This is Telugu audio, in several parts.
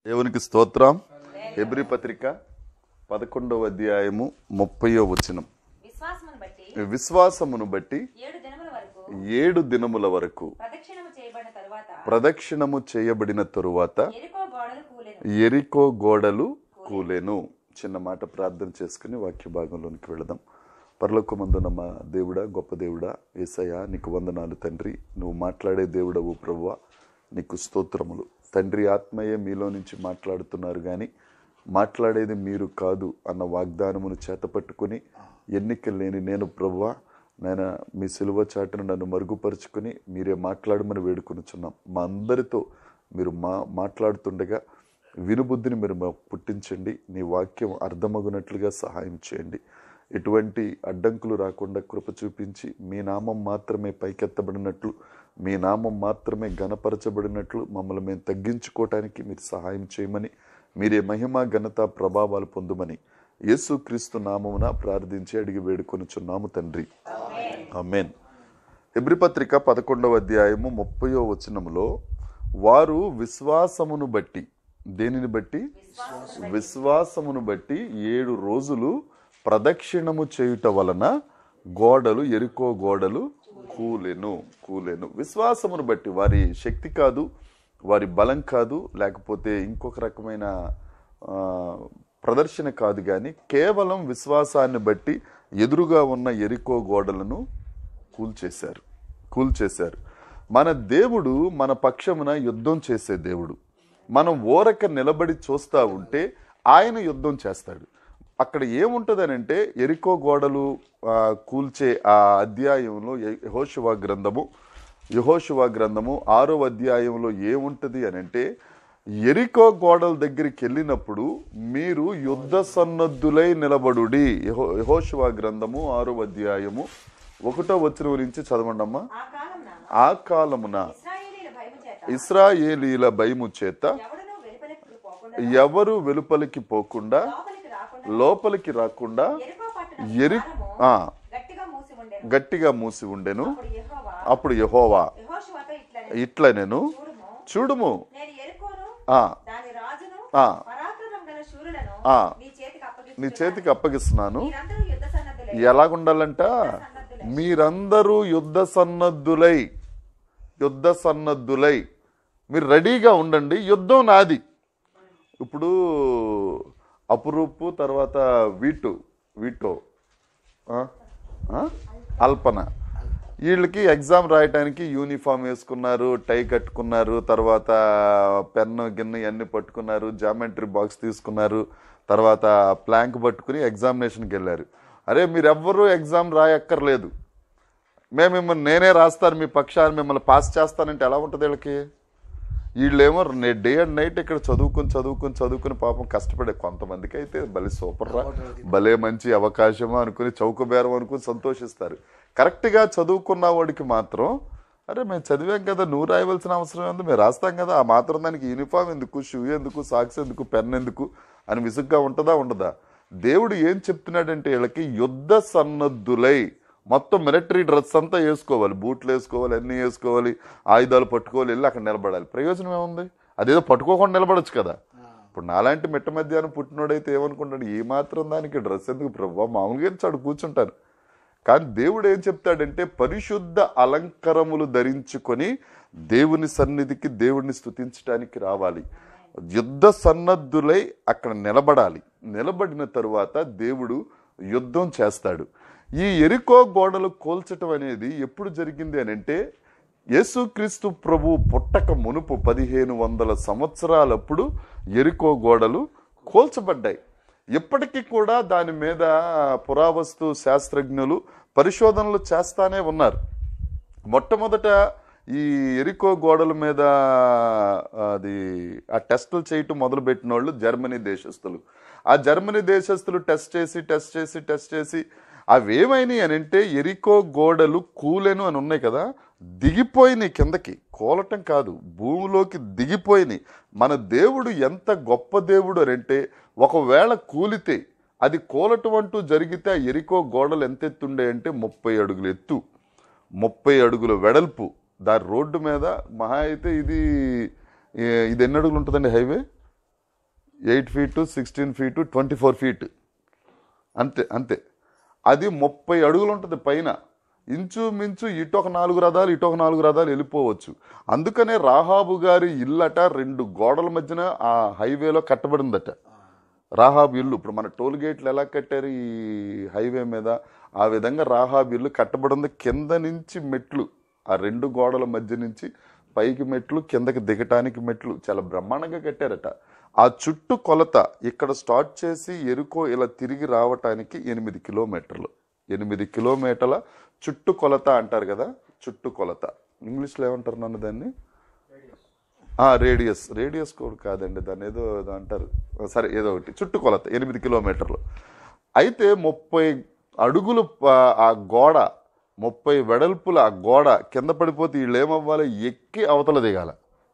దేవునికి స్తోత్రం హెబ్రి పత్రిక పదకొండవ అధ్యాయము ముప్పయో వచనం విశ్వాసమును బట్టి విశ్వాసమును బట్టి ఏడు దినముల వరకు ఏడు దినముల వరకు ప్రదక్షిణము చేయబడిన తరువాత ప్రదక్షిణము చేయబడిన తరువాత ఎరుకో గోడలు కూలెను ఎరికో గోడలు కూలెను చిన్న మాట ప్రార్థన చేసుకుని వాక్య భాగంలోనికి వెళదాం పరలోకమందున మా దేవుడా గొప్ప దేవుడా ఏసయ్య నీకు వందనాలు తండ్రి నువ్వు మాట్లాడే దేవుడవు ప్రభువా నీకు స్తోత్రములు తండ్రి ఆత్మయే మీలో నుంచి మాట్లాడుతున్నారు కానీ మాట్లాడేది మీరు కాదు అన్న వాగ్దానమును చేతపట్టుకుని ఎన్నిక లేని నేను ప్రభువా నాయన మీ సిలువ చాటును నన్ను మరుగుపరుచుకుని మీరే మాట్లాడమని వేడుకొనుచున్నాం మా అందరితో మీరు మా మాట్లాడుతుండగా వినుబుద్ధిని మీరు మాకు పుట్టించండి నీ వాక్యం అర్థమగునట్లుగా సహాయం చేయండి ఎటువంటి అడ్డంకులు రాకుండా కృప చూపించి మీ నామం మాత్రమే పైకెత్తబడినట్లు మీ నామం మాత్రమే గణపరచబడినట్లు మమ్మల్ని మేము తగ్గించుకోవటానికి మీరు సహాయం చేయమని మీరే మహిమ ఘనత ప్రభావాలు పొందుమని యేసుక్రీస్తు నామమున ప్రార్థించి అడిగి వేడుకొనుచున్నాము తండ్రి ఆమెన్ హెబ్రి పత్రిక పదకొండవ అధ్యాయము ముప్పయో వచనములో వారు విశ్వాసమును బట్టి దేనిని బట్టి విశ్వాసమును బట్టి ఏడు రోజులు ప్రదక్షిణము చేయుట వలన గోడలు ఎరుకో గోడలు కూలెను కూలెను విశ్వాసమును బట్టి వారి శక్తి కాదు వారి బలం కాదు లేకపోతే ఇంకొక రకమైన ఆ, ప్రదర్శన కాదు కానీ కేవలం విశ్వాసాన్ని బట్టి ఎదురుగా ఉన్న ఎరికో గోడలను కూల్చేశారు కూల్చేశారు మన దేవుడు మన పక్షమున యుద్ధం చేసే దేవుడు మనం ఓరక నిలబడి చూస్తూ ఉంటే ఆయన యుద్ధం చేస్తాడు అక్కడ ఏముంటుందనంటే ఎరికో గోడలు ఆ, కూల్చే ఆ అధ్యాయంలో యహోశివా గ్రంథము యహోశివా గ్రంథము ఆరో అధ్యాయంలో ఏముంటుంది అని అంటే ఎరికో గోడల దగ్గరికి వెళ్ళినప్పుడు మీరు యుద్ధ సన్నద్ధులై నిలబడుడి యహో యహోశివా గ్రంథము ఆరో అధ్యాయము ఒకటో వచ్చిన నుంచి చదవండమ్మా ఆ కాలమున ఆ కాలమున ఇశ్రాయేలీల భయము చేత ఇస్రాయేలీల భయము చేత ఎవడనూ వెలుపలికి పోకుండా ఎవరు వెలుపలికి పోకుండా లోపలికి రాకుండా లోపలికి రాకుండా ఎరుకో పట్టణ ఎరి ద్వారము ఆ, గట్టిగా మూసి ఉండెను గట్టిగా మూసి ఉండెను అప్పుడు యెహోవా అప్పుడు యహోవా యెహోషువతో ఇట్లా ఇట్లా నేను చూడుము చూడుము నేను ఎరుకోను ఆ దాని రాజును ఆ. పరాక్రమం గల శూరులను ఆ. నీ చేతికి అప్పగిస్తు నీ చేతికి అప్పగిస్తున్నాను మీరందరూ యుద్ధ సన్నద్ధులై ఎలాగుండాలంట మీరందరూ యుద్ధ సన్నద్ధులై యుద్ధ సన్నద్ధులై మీరు రెడీగా ఉండండి యుద్ధం నాది ఇప్పుడు అపురూపు తర్వాత వీటు వీటో ఆ? ఆ? అల్పన వీళ్ళకి ఎగ్జామ్ రాయటానికి యూనిఫామ్ వేసుకున్నారు టై కట్టుకున్నారు తర్వాత పెన్ను గిన్నె అన్ని పట్టుకున్నారు జామెట్రీ బాక్స్ తీసుకున్నారు తర్వాత ప్లాంక్ పట్టుకుని ఎగ్జామినేషన్కి వెళ్ళారు అరే మీరెవ్వరూ ఎగ్జామ్ రాయక్కర్లేదు మేము మిమ్మల్ని నేనే రాస్తాను మీ పక్షాన్ని మిమ్మల్ని పాస్ చేస్తానంటే ఎలా ఉంటుంది వీళ్ళకి వీళ్ళేమో డే అండ్ నైట్ ఇక్కడ చదువుకొని చదువుకొని చదువుకొని పాపం కష్టపడే కొంతమందికి అయితే భలే సూపర్ రా భలే మంచి అవకాశము అనుకుని చౌకబేరం అనుకుని సంతోషిస్తారు కరెక్ట్గా చదువుకున్న వాడికి మాత్రం అరే మేము చదివాం కదా నువ్వు రాయవలసిన అవసరం ఉంది మేము రాస్తాం కదా ఆ మాత్రం దానికి యూనిఫామ్ ఎందుకు షూ ఎందుకు సాక్స్ ఎందుకు పెన్ ఎందుకు అని విసుగ్గా ఉంటుందా ఉండదా దేవుడు ఏం చెప్తున్నాడంటే వీళ్ళకి యుద్ధ సన్నద్ధులై మొత్తం మిలిటరీ డ్రెస్ అంతా వేసుకోవాలి బూట్లు వేసుకోవాలి అన్నీ వేసుకోవాలి ఆయుధాలు పట్టుకోవాలి వెళ్ళి అక్కడ నిలబడాలి ప్రయోజనం ఏముంది అదేదో పట్టుకోకుండా నిలబడొచ్చు కదా ఇప్పుడు నాలాంటి మిట్ట మధ్యాహ్నం పుట్టినోడైతే ఏమనుకుంటాడు ఈ మాత్రం దానికి డ్రెస్ ఎందుకు ప్రభావ మామూలుగా చాడు కూర్చుంటాను కానీ దేవుడు ఏం చెప్తాడంటే పరిశుద్ధ అలంకరములు ధరించుకొని దేవుని సన్నిధికి దేవుడిని స్తుతించడానికి రావాలి యుద్ధ సన్నద్ధులై అక్కడ నిలబడాలి నిలబడిన తరువాత దేవుడు యుద్ధం చేస్తాడు ఈ ఎరికో గోడలు కోల్చటం అనేది ఎప్పుడు జరిగింది అని అంటే యేసుక్రీస్తు ప్రభు పుట్టక మునుపు పదిహేను వందల సంవత్సరాలప్పుడు ఎరికో గోడలు కోల్చబడ్డాయి ఇప్పటికీ కూడా దాని మీద పురావస్తు శాస్త్రజ్ఞులు పరిశోధనలు చేస్తానే ఉన్నారు మొట్టమొదట ఈ ఎరికో గోడల మీద అది ఆ టెస్టులు చేయటం మొదలుపెట్టిన వాళ్ళు జర్మనీ దేశస్తులు ఆ జర్మనీ దేశస్తులు టెస్ట్ చేసి టెస్ట్ చేసి టెస్ట్ చేసి అవేమైనాయి అని అంటే ఎరికో గోడలు కూలెను అని ఉన్నాయి కదా దిగిపోయినాయి కిందకి కూలటం కాదు భూమిలోకి దిగిపోయినాయి మన దేవుడు ఎంత గొప్ప దేవుడు అని అంటే ఒకవేళ కూలితే అది కూలటం అంటూ జరిగితే ఆ ఎరికో గోడలు ఎంత ఎత్తుండే అంటే ముప్పై అడుగులు ఎత్తు ముప్పై అడుగుల వెడల్పు దాని రోడ్డు మీద మహా అయితే ఇది ఏ- ఇది ఎన్ని అడుగులు ఉంటుందండి highway eight feet sixteen feet twenty four feet అంతే అంతే అది ముప్పై అడుగులు ఉంటుంది పైన ఇంచుమించు ఇటు ఒక నాలుగు రథాలు ఇటు ఒక నాలుగు రథాలు వెళ్ళిపోవచ్చు అందుకనే రాహాబు గారి ఇల్లట రెండు గోడల మధ్యన ఆ హైవేలో కట్టబడిందట రాహాబు ఇల్లు ఇప్పుడు మన టోల్ గేట్లు ఎలా కట్టారు ఈ హైవే మీద ఆ విధంగా రాహాబు ఇల్లు కట్టబడింది కింద నుంచి మెట్లు ఆ రెండు గోడల మధ్య నుంచి పైకి మెట్లు కిందకి దిగటానికి మెట్లు చాలా బ్రహ్మాండంగా కట్టారట ఆ చుట్టు కొలత ఇక్కడ స్టార్ట్ చేసి ఎరుకో ఇలా తిరిగి రావటానికి ఎనిమిది కిలోమీటర్లు ఎనిమిది కిలోమీటర్ల చుట్టు కొలత అంటారు కదా చుట్టు కొలత ఇంగ్లీష్లో ఏమంటారు నన్ను దాన్ని ఆ, రేడియస్ రేడియస్ కూడా కాదండి దాన్ని ఏదో ఏదో అంటారు సరే ఏదో ఒకటి చుట్టుకొలత ఎనిమిది కిలోమీటర్లు అయితే ముప్పై అడుగులు ప- ఆ గోడ ముప్పై వెడల్పుల ఆ గోడ కింద పడిపోతే వీళ్ళు ఏమవ్వాలి ఎక్కి అవతల దిగాల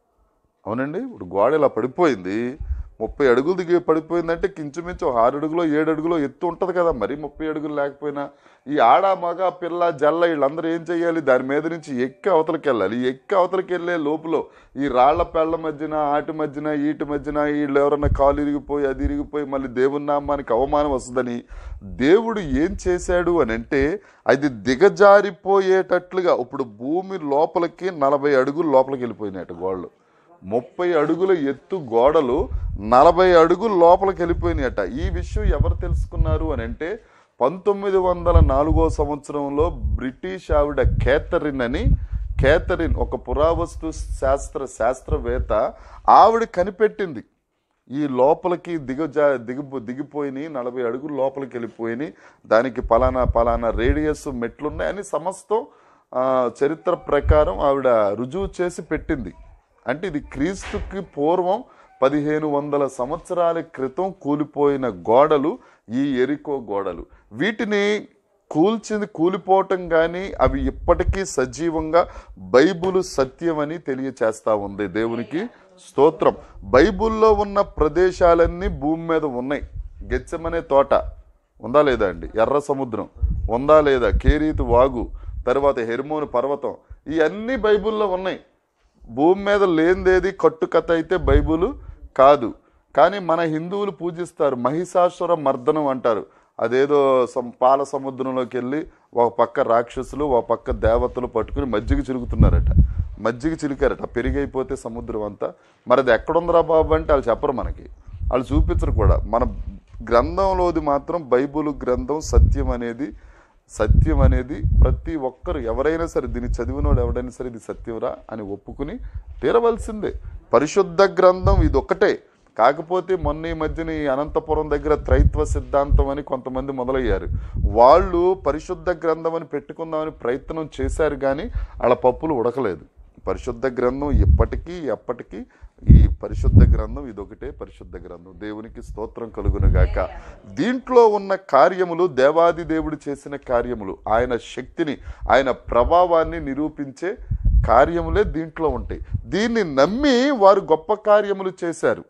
అవునండి ఇప్పుడు గోడ ఇలా పడిపోయింది ముప్పై అడుగులు దిగి పడిపోయిందంటే కించుమించు ఒక ఆరు అడుగులో ఏడు అడుగులో ఎత్తు ఉంటుంది కదా మరి ముప్పై అడుగులు లేకపోయినా ఈ ఆడ మగ పిల్ల జల్ల వీళ్ళందరూ ఏం చేయాలి దాని మీద నుంచి ఎక్కి అవతలకి వెళ్ళాలి ఈ ఎక్కి అవతలకి వెళ్ళే లోపల ఈ రాళ్ల పెళ్ల మధ్యన ఆటి మధ్యన ఈటి మధ్యన వీళ్ళు ఎవరన్నా కాలు ఇరిగిపోయి అది ఇరిగిపోయి మళ్ళీ దేవుని నామానికి అవమానం వస్తుందని దేవుడు ఏం చేశాడు అని అంటే అది దిగజారిపోయేటట్లుగా ఇప్పుడు భూమి లోపలికి నలభై అడుగులు లోపలికి వెళ్ళిపోయినట్టు గోళ్ళు ముప్పై అడుగుల ఎత్తు గోడలు నలభై అడుగులు లోపలికి వెళ్ళిపోయినాయట ఈ విషయం ఎవరు తెలుసుకున్నారు అని అంటే పంతొమ్మిది వందల నాలుగో సంవత్సరంలో బ్రిటిష్ ఆవిడ కేథరిన్ అని కేథరిన్ ఒక పురావస్తు శాస్త్ర శాస్త్రవేత్త ఆవిడ కనిపెట్టింది ఈ లోపలికి దిగజా దిగిపో దిగిపోయినాయి నలభై అడుగులు లోపలికి వెళ్ళిపోయినాయి దానికి పలానా పలానా రేడియస్ మెట్లున్నాయని సమస్తం ఆ, చరిత్ర ప్రకారం ఆవిడ రుజువు చేసి పెట్టింది అంటే ఇది క్రీస్తుకి పూర్వం పదిహేను వందల సంవత్సరాల క్రితం కూలిపోయిన గోడలు ఈ ఎరికో గోడలు వీటిని కూల్చింది కూలిపోవటం కానీ అవి ఇప్పటికీ సజీవంగా బైబుల్ సత్యమని తెలియచేస్తా ఉంది దేవునికి స్తోత్రం బైబుల్లో ఉన్న ప్రదేశాలన్నీ భూమి మీద ఉన్నాయి గెచ్చమనే తోట ఉందా లేదా అండి ఎర్ర సముద్రం ఉందా లేదా కేరీతు వాగు తర్వాత హెర్మోను పర్వతం ఇవన్నీ బైబుల్లో ఉన్నాయి భూమి మీద లేనిదేది కట్టుకథ అయితే బైబుల్ కాదు కానీ మన హిందువులు పూజిస్తారు మహిషాసుర మర్దనం అంటారు అదేదో సం- పాల సముద్రంలోకి వెళ్ళి ఒక పక్క రాక్షసులు ఒక పక్క దేవతలు పట్టుకుని మజ్జిగ చిలుకుతున్నారట మజ్జిగ చిలికారట పెరిగైపోతే సముద్రం అంతా మరి అది ఎక్కడుందిరా బాబు అంటే వాళ్ళు చెప్పరు మనకి వాళ్ళు చూపించరు కూడా మన గ్రంథంలోది మాత్రం బైబుల్ గ్రంథం సత్యం అనేది సత్యం అనేది ప్రతి ఒక్కరు ఎవరైనా సరే దీన్ని చదివినోడు ఎవడైనా సరే ఇది సత్యంరా అని ఒప్పుకుని తీరవలసిందే పరిశుద్ధ గ్రంథం ఇది ఒక్కటే కాకపోతే మొన్న ఈ మధ్యన ఈ అనంతపురం దగ్గర త్రైత్వ సిద్ధాంతం అని కొంతమంది మొదలయ్యారు వాళ్ళు పరిశుద్ధ గ్రంథం అని పెట్టుకుందామని ప్రయత్నం చేశారు కానీ వాళ్ళ పప్పులు ఉడకలేదు పరిశుద్ధ గ్రంథం ఇప్పటికీ ఎప్పటికీ ఈ పరిశుద్ధ గ్రంథం ఇదొకటే పరిశుద్ధ గ్రంథం దేవునికి స్తోత్రం కలుగునుగాక దీంట్లో ఉన్న కార్యములు దేవాది దేవుడు చేసిన కార్యములు ఆయన శక్తిని ఆయన ప్రభావాన్ని నిరూపించే కార్యములే దీంట్లో ఉంటాయి దీన్ని నమ్మి వారు గొప్ప కార్యములు చేశారు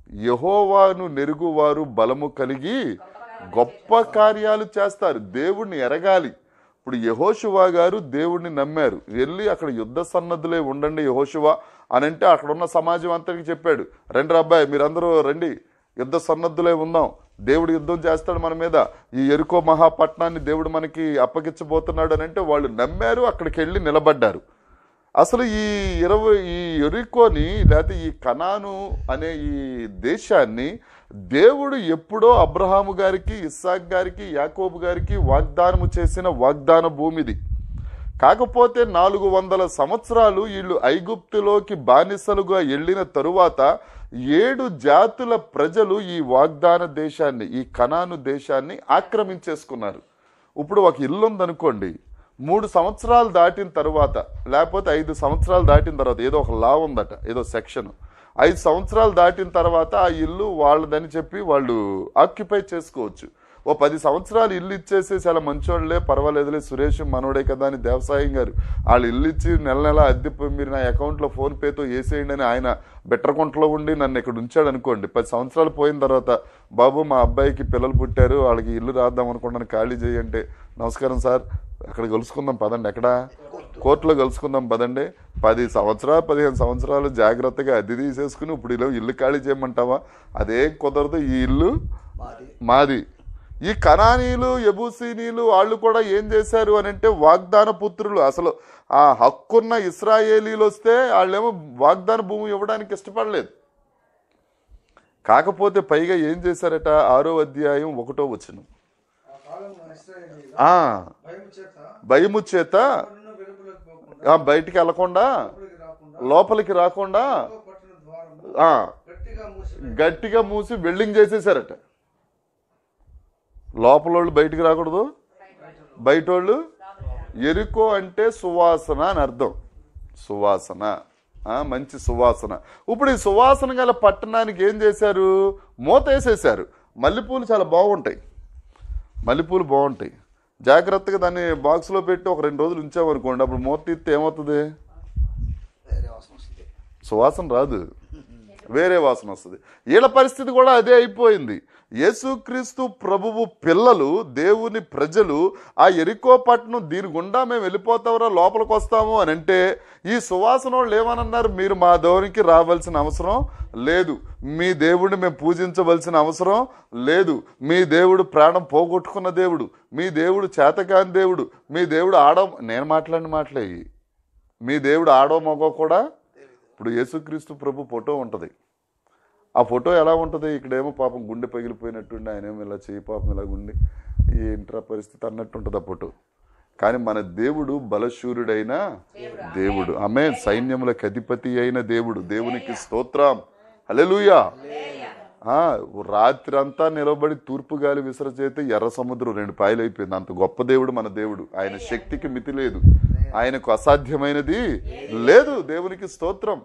యహోవాను నెరుగువారు బలము కలిగి గొప్ప కార్యాలు చేస్తారు దేవుణ్ణి ఎరగాలి ఇప్పుడు యహోశివా గారు దేవుణ్ణి నమ్మారు వెళ్ళి అక్కడ యుద్ధ సన్నద్ధులే ఉండండి యహోశివా అని అంటే అక్కడ ఉన్న సమాజం అంతటికి చెప్పాడు రండి అబ్బాయి మీరందరూ రండి యుద్ధ సన్నద్ధులే ఉందాం దేవుడు యుద్ధం చేస్తాడు మన మీద ఈ ఎరుకో మహాపట్నాన్ని దేవుడు మనకి అప్పగించబోతున్నాడు అని అంటే వాళ్ళు నమ్మారు అక్కడికి వెళ్ళి నిలబడ్డారు అసలు ఈ ఇరవై ఈ ఎరుకోని లేకపోతే ఈ కనాను అనే ఈ దేశాన్ని దేవుడు ఎప్పుడో అబ్రహాము గారికి ఇస్సాక్ గారికి యాకోబు గారికి వాగ్దానము చేసిన వాగ్దాన భూమిది కాకపోతే నాలుగు వందల సంవత్సరాలు వీళ్ళు ఐగుప్తులోకి బానిసలుగా వెళ్ళిన తరువాత ఏడు జాతుల ప్రజలు ఈ వాగ్దాన దేశాన్ని ఈ కనాను దేశాన్ని ఆక్రమించేసుకున్నారు ఇప్పుడు ఒక ఇల్లు ఉందనుకోండి మూడు సంవత్సరాలు దాటిన తర్వాత లేకపోతే ఐదు సంవత్సరాలు దాటిన తర్వాత ఏదో ఒక లా ఉందట ఏదో సెక్షన్ ఐదు సంవత్సరాలు దాటిన తర్వాత ఆ ఇల్లు వాళ్ళదని చెప్పి వాళ్ళు ఆక్యుపై చేసుకోవచ్చు ఓ పది సంవత్సరాలు ఇల్లు ఇచ్చేసి చాలా మంచోళ్ళే పర్వాలేదులే సురేష్ మనోడే కదా అని దేవసాయం గారు వాళ్ళు ఇల్లు ఇచ్చి నెల నెల అద్దె ప- మీరు నా అకౌంట్లో ఫోన్ పేతో వేసేయండి అని ఆయన బెట్టరకుంటలో ఉండి నన్ను ఇక్కడ ఉంచాడు అనుకోండి పది సంవత్సరాలు పోయిన తర్వాత బాబు మా అబ్బాయికి పిల్లలు పుట్టారు వాళ్ళకి ఇల్లు రాద్దాం అనుకుంటాను ఖాళీ చేయంటే నమస్కారం సార్ అక్కడ కలుసుకుందాం పదండి ఎక్కడ కోర్టులో కలుసుకుందాం పదండి పది సంవత్సరాలు పదిహేను సంవత్సరాలు జాగ్రత్తగా అద్దె తీసేసుకుని ఇప్పుడు ఇలా ఇల్లు ఖాళీ చేయమంటావా అదే కుదరదు ఈ ఇల్లు మాది మాది ఈ కణానీలు ఎబూసీనీలు వాళ్ళు కూడా ఏం చేశారు అని అంటే వాగ్దాన పుత్రులు అసలు ఆ హక్కున్న ఇస్రాయేలీలు వస్తే వాళ్ళేమో వాగ్దాన భూమి ఇవ్వడానికి ఇష్టపడలేదు కాకపోతే పైగా ఏం చేశారట ఆరో అధ్యాయం ఒకటో వచ్చిన ఆ కాలంలో ఇశ్రాయేలీయులు ఆ భయము చేత భయము చేత ఎవరునూ వెలుగులోకి పోకుండా ఆ, బయటికి వెళ్లకుండా లోపలికి రాకుండా లోపలికి రాకుండా ఎంతో పట్టణ ద్వారము ఆ గట్టిగా మూసి గట్టిగా మూసి వెల్డింగ్ చేసేసారట లోపలోళ్ళు బయటికి రాకూడదు బయటోళ్ళు ఎరుకో అంటే సువాసన అని అర్థం సువాసన ఆ, మంచి సువాసన ఇప్పుడు ఈ సువాసన గల పట్టణానికి ఏం చేశారు మూత వేసేసారు మల్లెపూలు చాలా బాగుంటాయి మల్లెపూలు బాగుంటాయి జాగ్రత్తగా దాన్ని బాక్స్లో పెట్టి ఒక రెండు రోజులు ఉంచామనుకోండి అప్పుడు మూత తీస్తే ఏమవుతుంది వేరే వాసన వస్తుంది సువాసన రాదు వేరే వాసన వస్తుంది వీళ్ళ పరిస్థితి కూడా అదే అయిపోయింది యేసుక్రీస్తు ప్రభువు పిల్లలు దేవుని ప్రజలు ఆ ఎరికో పట్టణం దీని గుండా మేము వెళ్ళిపోతామరా లోపలికి వస్తాము అని అంటే ఈ సువాసన వాళ్ళు ఏమనన్నారు మీరు మా దేవునికి రావాల్సిన అవసరం లేదు మీ దేవుడిని మేము పూజించవలసిన అవసరం లేదు మీ దేవుడు ప్రాణం పోగొట్టుకున్న దేవుడు మీ దేవుడు చేతకాని దేవుడు మీ దేవుడు ఆడ నేను మాట్లాడిన మాటలే ఇవి. మీ దేవుడు ఆడో మగో కూడా ఇప్పుడు యేసుక్రీస్తు ప్రభు ఫోటో ఉంటుంది ఆ ఫోటో ఎలా ఉంటుంది ఇక్కడేమో పాపం గుండె పగిలిపోయినట్టుండి ఆయనేమో ఇలా చేయి పాపం ఇలా గుండి ఏంట్రా పరిస్థితి అన్నట్టు ఉంటుంది ఆ ఫోటో కానీ మన దేవుడు బలశూరుడైన దేవుడు ఆమె సైన్యములకు అధిపతి అయిన దేవుడు దేవునికి స్తోత్రం హల్లెలూయా ఆ, రాత్రి అంతా నిలబడి తూర్పు గాలి విసరచేస్తే ఎర్ర సముద్రం రెండు పాయలు అయిపోయింది అంత గొప్ప దేవుడు మన దేవుడు ఆయన శక్తికి మితి లేదు ఆయనకు అసాధ్యమైనది లేదు దేవునికి స్తోత్రం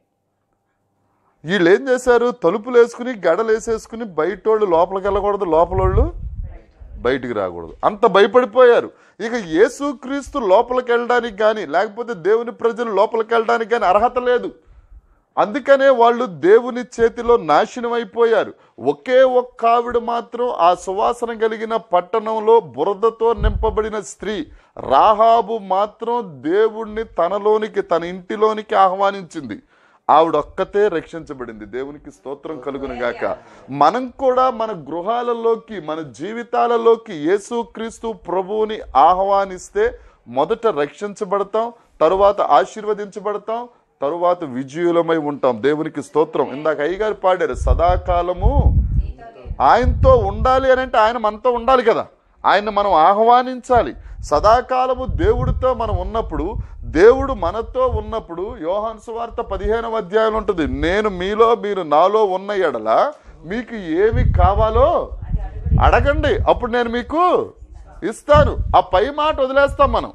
వీళ్ళు ఏం చేశారు తలుపులు వేసుకుని గడలు వేసేసుకుని బయటోళ్ళు లోపలికి వెళ్ళకూడదు లోపలోళ్ళు బయటికి రాకూడదు అంత భయపడిపోయారు ఇక యేసుక్రీస్తు లోపలికి వెళ్ళడానికి కానీ లేకపోతే దేవుని ప్రజలు లోపలికి వెళ్ళడానికి కానీ అర్హత లేదు అందుకనే వాళ్ళు దేవుని చేతిలో నాశనం అయిపోయారు ఒకే ఒక్క ఆవిడ మాత్రం ఆ సువాసన కలిగిన పట్టణంలో బురదతో నింపబడిన స్త్రీ రాహాబు మాత్రం దేవుణ్ణి తనలోనికి తన ఇంటిలోనికి ఆహ్వానించింది ఆవిడొక్కతే రక్షించబడింది దేవునికి స్తోత్రం కలుగును గాక మనం కూడా మన గృహాలలోకి మన జీవితాలలోకి యేసుక్రీస్తు ప్రభువుని ఆహ్వానిస్తే మొదట రక్షించబడతాం తరువాత ఆశీర్వదించబడతాం తరువాత విజయులమై ఉంటాం దేవునికి స్తోత్రం ఇందాక అయ్యగారు పాడారు సదాకాలము ఆయనతో ఉండాలి అని అంటే ఆయన మనతో ఉండాలి కదా ఆయన మనం ఆహ్వానించాలి సదాకాలము దేవుడితో మనం ఉన్నప్పుడు దేవుడు మనతో ఉన్నప్పుడు యోహాను సువార్త పదిహేనవ అధ్యాయం ఉంటుంది నేను మీలో మీరు నాలో ఉన్న ఎడల మీకు ఏమి కావాలో అడగండి అప్పుడు నేను మీకు ఇస్తాను ఆ పై మాట వదిలేస్తాం మనం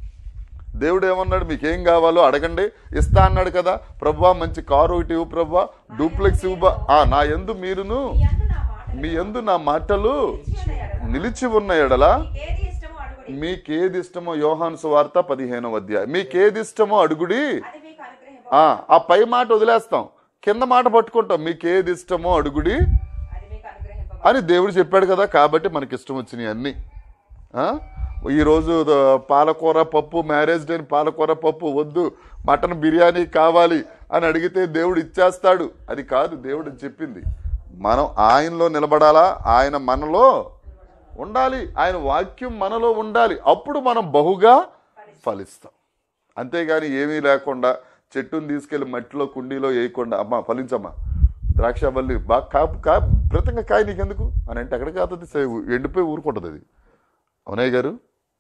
దేవుడు ఏమన్నాడు మీకు ఏం కావాలో అడగండి ఇస్తా అన్నాడు కదా ప్రభా మంచి కారు ఒకటి ఇవ్వు ప్రభా డూప్లెక్స్ ఇవ్వు బా- ఆ నా ఎందు మీరును మీ అందు మీ ఎందు నా మాట నా మాటలు నిలిచి ఉన్న ఎడల ఏది ఇష్టమో అడుగుడి మీకేది ఇష్టమో యోహాను సువార్త పదిహేనవ అధ్యాయం మీకేది ఇష్టమో అడుగుడి అది మీకు అనుగ్రహింప ఆ ఆ పై మాట వదిలేస్తాం కింద మాట పట్టుకుంటాం మీకేది ఇష్టమో అడుగుడి అది మీకు అనుగ్రహింప అని దేవుడు చెప్పాడు కదా కాబట్టి మనకి ఇష్టం వచ్చినాయి అన్ని ఆ? ఈరోజు ద- పాలకూర పప్పు మ్యారేజ్ డే పాలకూర పప్పు వద్దు మటన్ బిర్యానీ కావాలి అని అడిగితే దేవుడు ఇచ్చేస్తాడు అది కాదు దేవుడు చెప్పింది మనం ఆయనలో నిలబడాలా ఆయన మనలో ఉండాలి ఆయన వాక్యం మనలో ఉండాలి అప్పుడు మనం బహుగా ఫలిస్తాం అంతేగాని ఏమీ లేకుండా చెట్టుని తీసుకెళ్లి మట్టిలో కుండీలో వేయకుండా అమ్మా ఫలించమ్మా ద్రాక్ష బల్లి బాగా కాపు కా బ్రతంగా కాయ నీకెందుకు అని అంటే ఎక్కడ కాతుంది సే- ఎండిపోయి ఊరుకుంటుంది అది అవునయ్య గారు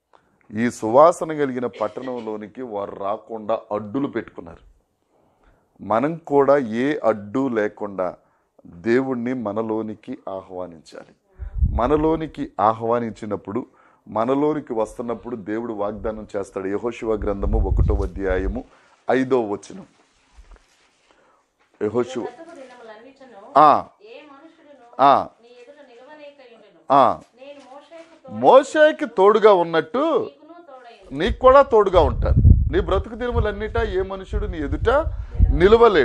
ఈ సువాసన కలిగిన పట్టణంలోనికి వారు రాకుండా అడ్డులు పెట్టుకున్నారు మనం కూడా ఏ అడ్డు లేకుండా దేవుణ్ణి మనలోనికి ఆహ్వానించాలి మనలోనికి ఆహ్వానించినప్పుడు మనలోనికి వస్తున్నప్పుడు దేవుడు వాగ్దానం చేస్తాడు యహోశివ గ్రంథము ఒకటో అధ్యాయము ఐదో వచనం యహోశివ బ్రతుకు దినములన్నిటిను ఆ, ఏ మనుషుడును ఆ, నీ ఎదుట నిలవలేకయుండును ఆ. నేను మోషేకు మోషేకి తోడుగా ఉన్నట్టు తోడును తోడైను నీకు కూడా తోడుగా ఉంటాను నీ బ్రతుకు దినములన్నిటా ఏ మనుషుడు నీ ఎదుట నిలవలేడు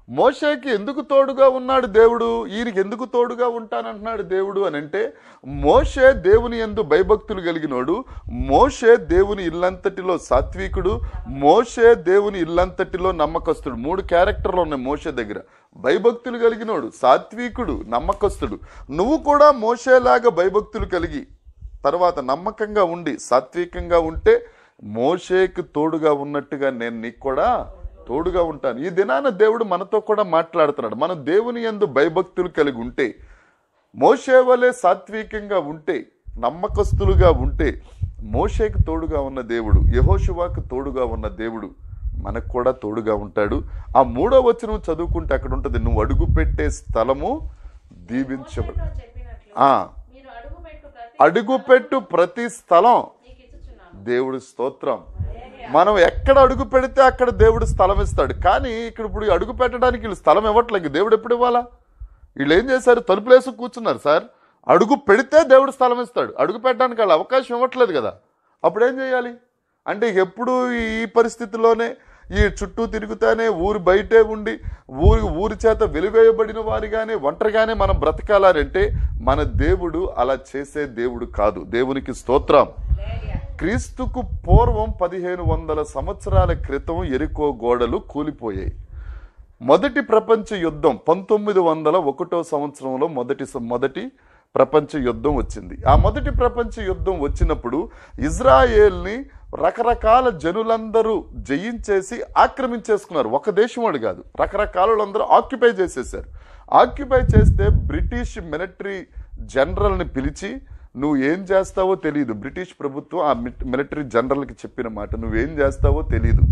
మోషేకి ఎందుకు తోడుగా ఉన్నాడు దేవుడు ఈయనకి ఎందుకు తోడుగా ఉంటానంటున్నాడు దేవుడు అని అంటే మోషే దేవుని ఎందు భయభక్తులు కలిగినోడు మోషే దేవుని ఇల్లంతటిలో సాత్వికుడు మోషే దేవుని ఇల్లంతటిలో నమ్మకస్తుడు మూడు క్యారెక్టర్లు ఉన్నాయి మోషే దగ్గర భయభక్తులు కలిగినోడు సాత్వికుడు నమ్మకస్తుడు నువ్వు కూడా మోషేలాగా భయభక్తులు కలిగి తర్వాత నమ్మకంగా ఉండి సాత్వికంగా ఉంటే మోషేకి తోడుగా ఉన్నట్టుగా నేను నీకు కూడా తోడుగా ఉంటాను ఈ దినాన దేవుడు మనతో కూడా మాట్లాడుతున్నాడు మనం దేవుని యందు భయభక్తులు కలిగి ఉంటే మోషే వలె సాత్వికంగా ఉంటే నమ్మకస్తులుగా ఉంటే మోషేకి తోడుగా ఉన్న దేవుడు యహోషువాకు తోడుగా ఉన్న దేవుడు మనకు కూడా తోడుగా ఉంటాడు ఆ మూడో వచనం చదువుకుంటే అక్కడ ఉంటుంది నువ్వు అడుగు పెట్టే స్థలము దీవించబడు మోషేతో చెప్పినట్లు ఆ మీరు అడుగుపెట్టు ప్రతి అడుగు పెట్టు ప్రతి స్థలం నీకు ఇచ్చుచున్నాను దేవుడి స్తోత్రం మనం ఎక్కడ అడుగు పెడితే అక్కడ దేవుడు స్థలం ఇస్తాడు కానీ ఇక్కడ ఇప్పుడు అడుగు పెట్టడానికి వీళ్ళు స్థలం ఇవ్వట్లేదు దేవుడు ఎప్పుడు ఇవ్వాలా వీళ్ళు ఏం చేశారు తలుపులేసి కూర్చున్నారు సార్ అడుగు పెడితే దేవుడు స్థలం ఇస్తాడు అడుగు పెట్టడానికి వాళ్ళు అవకాశం ఇవ్వట్లేదు కదా అప్పుడు ఏం చేయాలి అంటే ఎప్పుడు ఈ పరిస్థితిలోనే ఈ చుట్టూ తిరుగుతానే ఊరి బయటే ఉండి ఊరి ఊరి చేత వెలివేయబడిన వారిగానే ఒంటరిగానే మనం బ్రతకాలంటే మన దేవుడు అలా చేసే దేవుడు కాదు దేవునికి స్తోత్రం క్రీస్తుకు పూర్వం పదిహేను వందల సంవత్సరాల క్రితం ఎరికో గోడలు కూలిపోయాయి మొదటి ప్రపంచ యుద్ధం పంతొమ్మిది వందల ఒకటో సంవత్సరంలో మొదటి స- మొదటి ప్రపంచ యుద్ధం వచ్చింది ఆ మొదటి ప్రపంచ యుద్ధం వచ్చినప్పుడు ఇజ్రాయేల్ని రకరకాల జనులందరూ జయించేసి ఆక్రమించేసుకున్నారు ఒక దేశం వాడు కాదు రకరకాలందరూ ఆక్యుపై చేసేసారు ఆక్యుపై చేస్తే బ్రిటిష్ మిలిటరీ జనరల్ని పిలిచి నువ్వు ఏం చేస్తావో తెలియదు బ్రిటిష్ ప్రభుత్వం ఆ మిలిటరీ జనరల్కి చెప్పిన మాట నువ్వేం చేస్తావో తెలియదు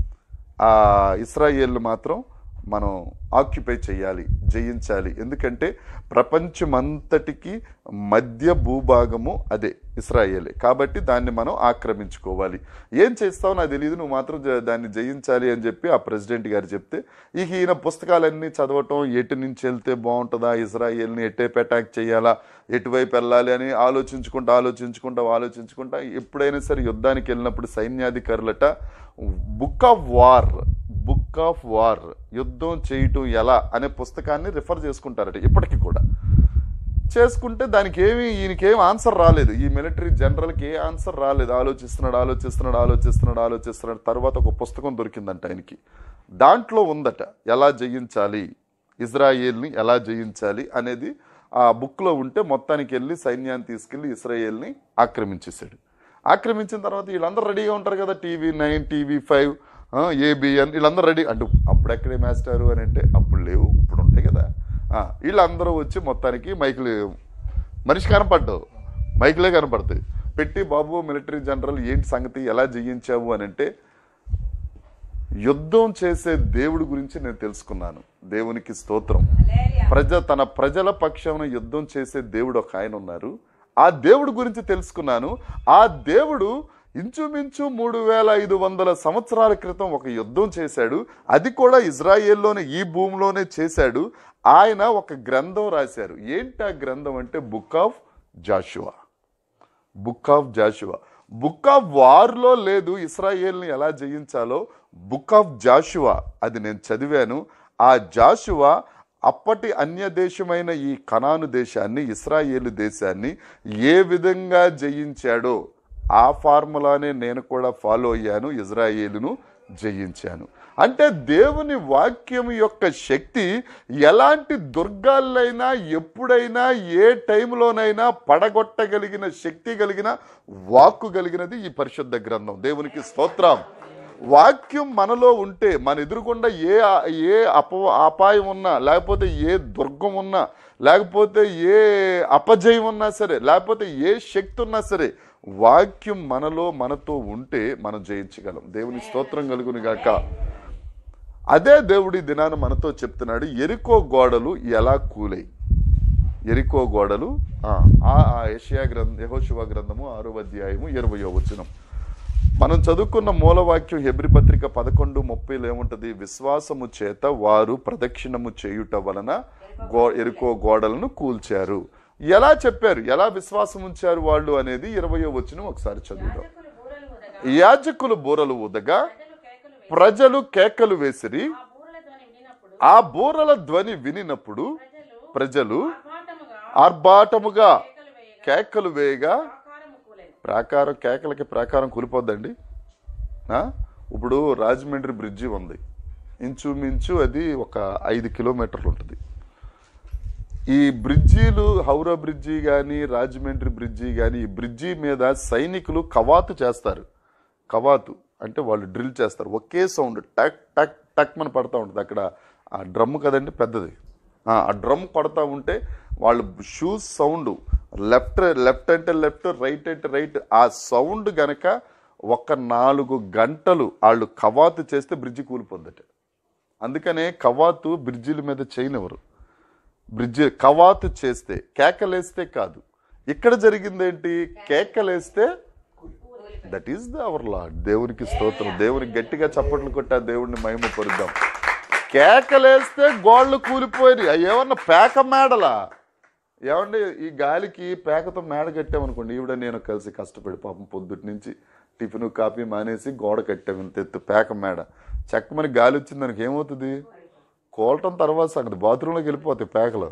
ఆ ఇస్రాయేల్ మాత్రం మనం ఆక్యుపై చేయాలి జయించాలి ఎందుకంటే ప్రపంచమంతటికి మధ్య భూభాగము అదే ఇస్రాయేలే కాబట్టి దాన్ని మనం ఆక్రమించుకోవాలి ఏం చేస్తావో నాకు తెలియదు నువ్వు మాత్రం జ- దాన్ని జయించాలి అని చెప్పి ఆ ప్రెసిడెంట్ గారు చెప్తే ఇక ఈయన పుస్తకాలన్నీ చదవటం ఎటు నుంచి వెళ్తే బాగుంటుందా ఇజ్రాయేల్ని ఎట్టేపు అటాక్ చేయాలా ఎటువైపు వెళ్ళాలి అని ఆలోచించుకుంటా ఆలోచించుకుంటా ఆలోచించుకుంటా ఎప్పుడైనా సరే యుద్ధానికి వెళ్ళినప్పుడు సైన్యాధికారులట book of war book of war యుద్ధం చేయటం ఎలా అనే పుస్తకాన్ని రిఫర్ చేసుకుంటారట ఇప్పటికీ కూడా చేసుకుంటే దానికి ఏమి ఈయనకి ఏం ఆన్సర్ రాలేదు ఈ మిలిటరీ జనరల్కి ఏ ఆన్సర్ రాలేదు ఆలోచిస్తున్నాడు ఆలోచిస్తున్నాడు ఆలోచిస్తున్నాడు ఆలోచిస్తున్నాడు తర్వాత ఒక పుస్తకం దొరికిందంట ఆయనకి దాంట్లో ఉందట ఎలా జయించాలి ఇజ్రాయేల్ని ఎలా జయించాలి అనేది ఆ బుక్లో ఉంటే మొత్తానికి వెళ్ళి సైన్యాన్ని తీసుకెళ్లి ఇస్రాయేల్ని ఆక్రమించేశాడు ఆక్రమించిన తర్వాత వీళ్ళందరూ రెడీగా ఉంటారు కదా TV nine TV five ABN వీళ్ళందరూ రెడీ అంటే అప్పుడు ఎక్కడే మాస్టారు అని అంటే అప్పుడు లేవు ఇప్పుడు ఉంటాయి కదా ఆ, వీళ్ళందరూ వచ్చి మొత్తానికి మైకులు మనిషి కనపడ్డావు మైకులే కనపడతాయి పెట్టి బాబు మిలిటరీ జనరల్ ఏంటి సంగతి ఎలా జయించావు అని అంటే యుద్ధం చేసే దేవుడి గురించి నేను తెలుసుకున్నాను దేవునికి స్తోత్రం ప్రజ తన ప్రజల పక్షాన యుద్ధం చేసే దేవుడు ఒక ఆయన ఉన్నారు ఆ దేవుడి గురించి తెలుసుకున్నాను ఆ దేవుడు ఇంచుమించు మూడు వేల ఐదు వందల సంవత్సరాల క్రితం ఒక యుద్ధం చేశాడు అది కూడా ఇజ్రాయెల్లోనే ఈ భూమిలోనే చేశాడు ఆయన ఒక గ్రంథం రాశారు ఏంటి ఆ గ్రంథం అంటే book of Joshua book of Joshua book of వార్లో లేదు ఇస్రాయేల్ని ఎలా జయించాలో బుక్ ఆఫ్ జాషువా అది నేను చదివాను ఆ జాషువా అప్పటి అన్య దేశమైన ఈ కనాను దేశాన్ని ఇస్రాయేలు దేశాన్ని ఏ విధంగా జయించాడో ఆ ఫార్ములానే నేను కూడా ఫాలో అయ్యాను ఇజ్రాయేలును జయించాను అంటే దేవుని వాక్యం యొక్క శక్తి ఎలాంటి దుర్గాలైనా ఎప్పుడైనా ఏ టైంలోనైనా పడగొట్టగలిగిన శక్తి కలిగిన వాక్కు కలిగినది ఈ పరిశుద్ధ గ్రంథం దేవునికి స్తోత్రం వాక్యం మనలో ఉంటే మన ఎదురుకుండా ఏ ఏ అప అపాయం ఉన్నా లేకపోతే ఏ దుర్గం ఉన్నా లేకపోతే ఏ అపజయం ఉన్నా సరే లేకపోతే ఏ శక్తి ఉన్నా సరే వాక్యం మనలో మనతో ఉంటే మనం జయించగలం దేవుని స్తోత్రం కలుగును గాక అదే దేవుడి దినాన మనతో చెప్తున్నాడు ఎరికో గోడలు ఎలా కూలై ఎరికో గోడలు ఆ ఆ యషయా గ్రంథ యహోశివ గ్రంథము ఆరో అధ్యాయము ఇరవయో వచనం మనం చదువుకున్న మూలవాక్యం హెబ్రి పత్రిక పదకొండు ముప్పైలో ఏముంటది విశ్వాసము చేత వారు ప్రదక్షిణము చేయుట వలన గో ఎరుకో గోడలను కూల్చారు ఎలా చెప్పారు ఎలా విశ్వాసం ఉంచారు వాళ్ళు అనేది ఇరవయో వచనం ఒకసారి చదువుదాం యాజకులు బూరలు ఊదగా యాజకులు బూరలు ఊదగా ప్రజలు కేకలు వేసి ప్రజలు కేకలు వేసిరి ఆ బూరల ధ్వని వినినప్పుడు ఆ బూరల ధ్వని వినినప్పుడు ప్రజలు ప్రజలు ఆర్భాటముగా ఆర్భాటముగా కేకలు వేయగా కేకలు వేయగా ఆకారము కూలెను. ప్రాకారం కేకలకి ప్రాకారం కూలిపోద్దండి ఆ? ఇప్పుడు రాజమండ్రి బ్రిడ్జి ఉంది ఇంచుమించు అది ఒక ఐదు కిలోమీటర్లు ఉంటుంది ఈ బ్రిడ్జీలు హౌరా బ్రిడ్జి కానీ రాజమండ్రి బ్రిడ్జి కానీ ఈ బ్రిడ్జి మీద సైనికులు కవాతు చేస్తారు కవాతు అంటే వాళ్ళు డ్రిల్ చేస్తారు ఒకే సౌండ్ టక్ టక్ టక్ మన పడతా ఉంటుంది అక్కడ ఆ డ్రమ్ కదండి పెద్దది ఆ ఆ డ్రమ్ పడతా ఉంటే వాళ్ళు షూస్ సౌండ్ లెఫ్ట్ లెఫ్ట్ అంటే లెఫ్ట్ రైట్ అంటే రైట్ ఆ సౌండ్ గనక ఒక నాలుగు గంటలు వాళ్ళు కవాతు చేస్తే బ్రిడ్జి కూలిపోద్దట అందుకనే కవాతు బ్రిడ్జిల మీద చేయనివ్వరు బ్రిడ్జి కవాతు చేస్తే కేకలేస్తే కాదు ఇక్కడ జరిగిందేంటి కేకలేస్తే that is the our Lord దేవునికి స్తోత్రం దేవునికి గట్టిగా చప్పట్లు కొట్టి ఆ దేవుడిని మహిమ పరుద్దాం కేకలేస్తే గోళ్ళు కూలిపోయినాయి అవి ఏమన్నా పేక మేడలా ఏమండి ఈ గాలికి పేకతో మేడ కట్టామనుకోండి ఈవిడ నేను కలిసి కష్టపడి పాపం పొద్దుటి నుంచి టిఫిన్ కాఫీ మానేసి గోడ కట్టాము ఇంత ఎత్తు పేక మేడ చెక్కమని గాలి వచ్చింది దానికి ఏమవుతుంది కోలటం తర్వాత సంగతి బాత్రూంలోకి వెళ్ళిపోతాయి పేకలు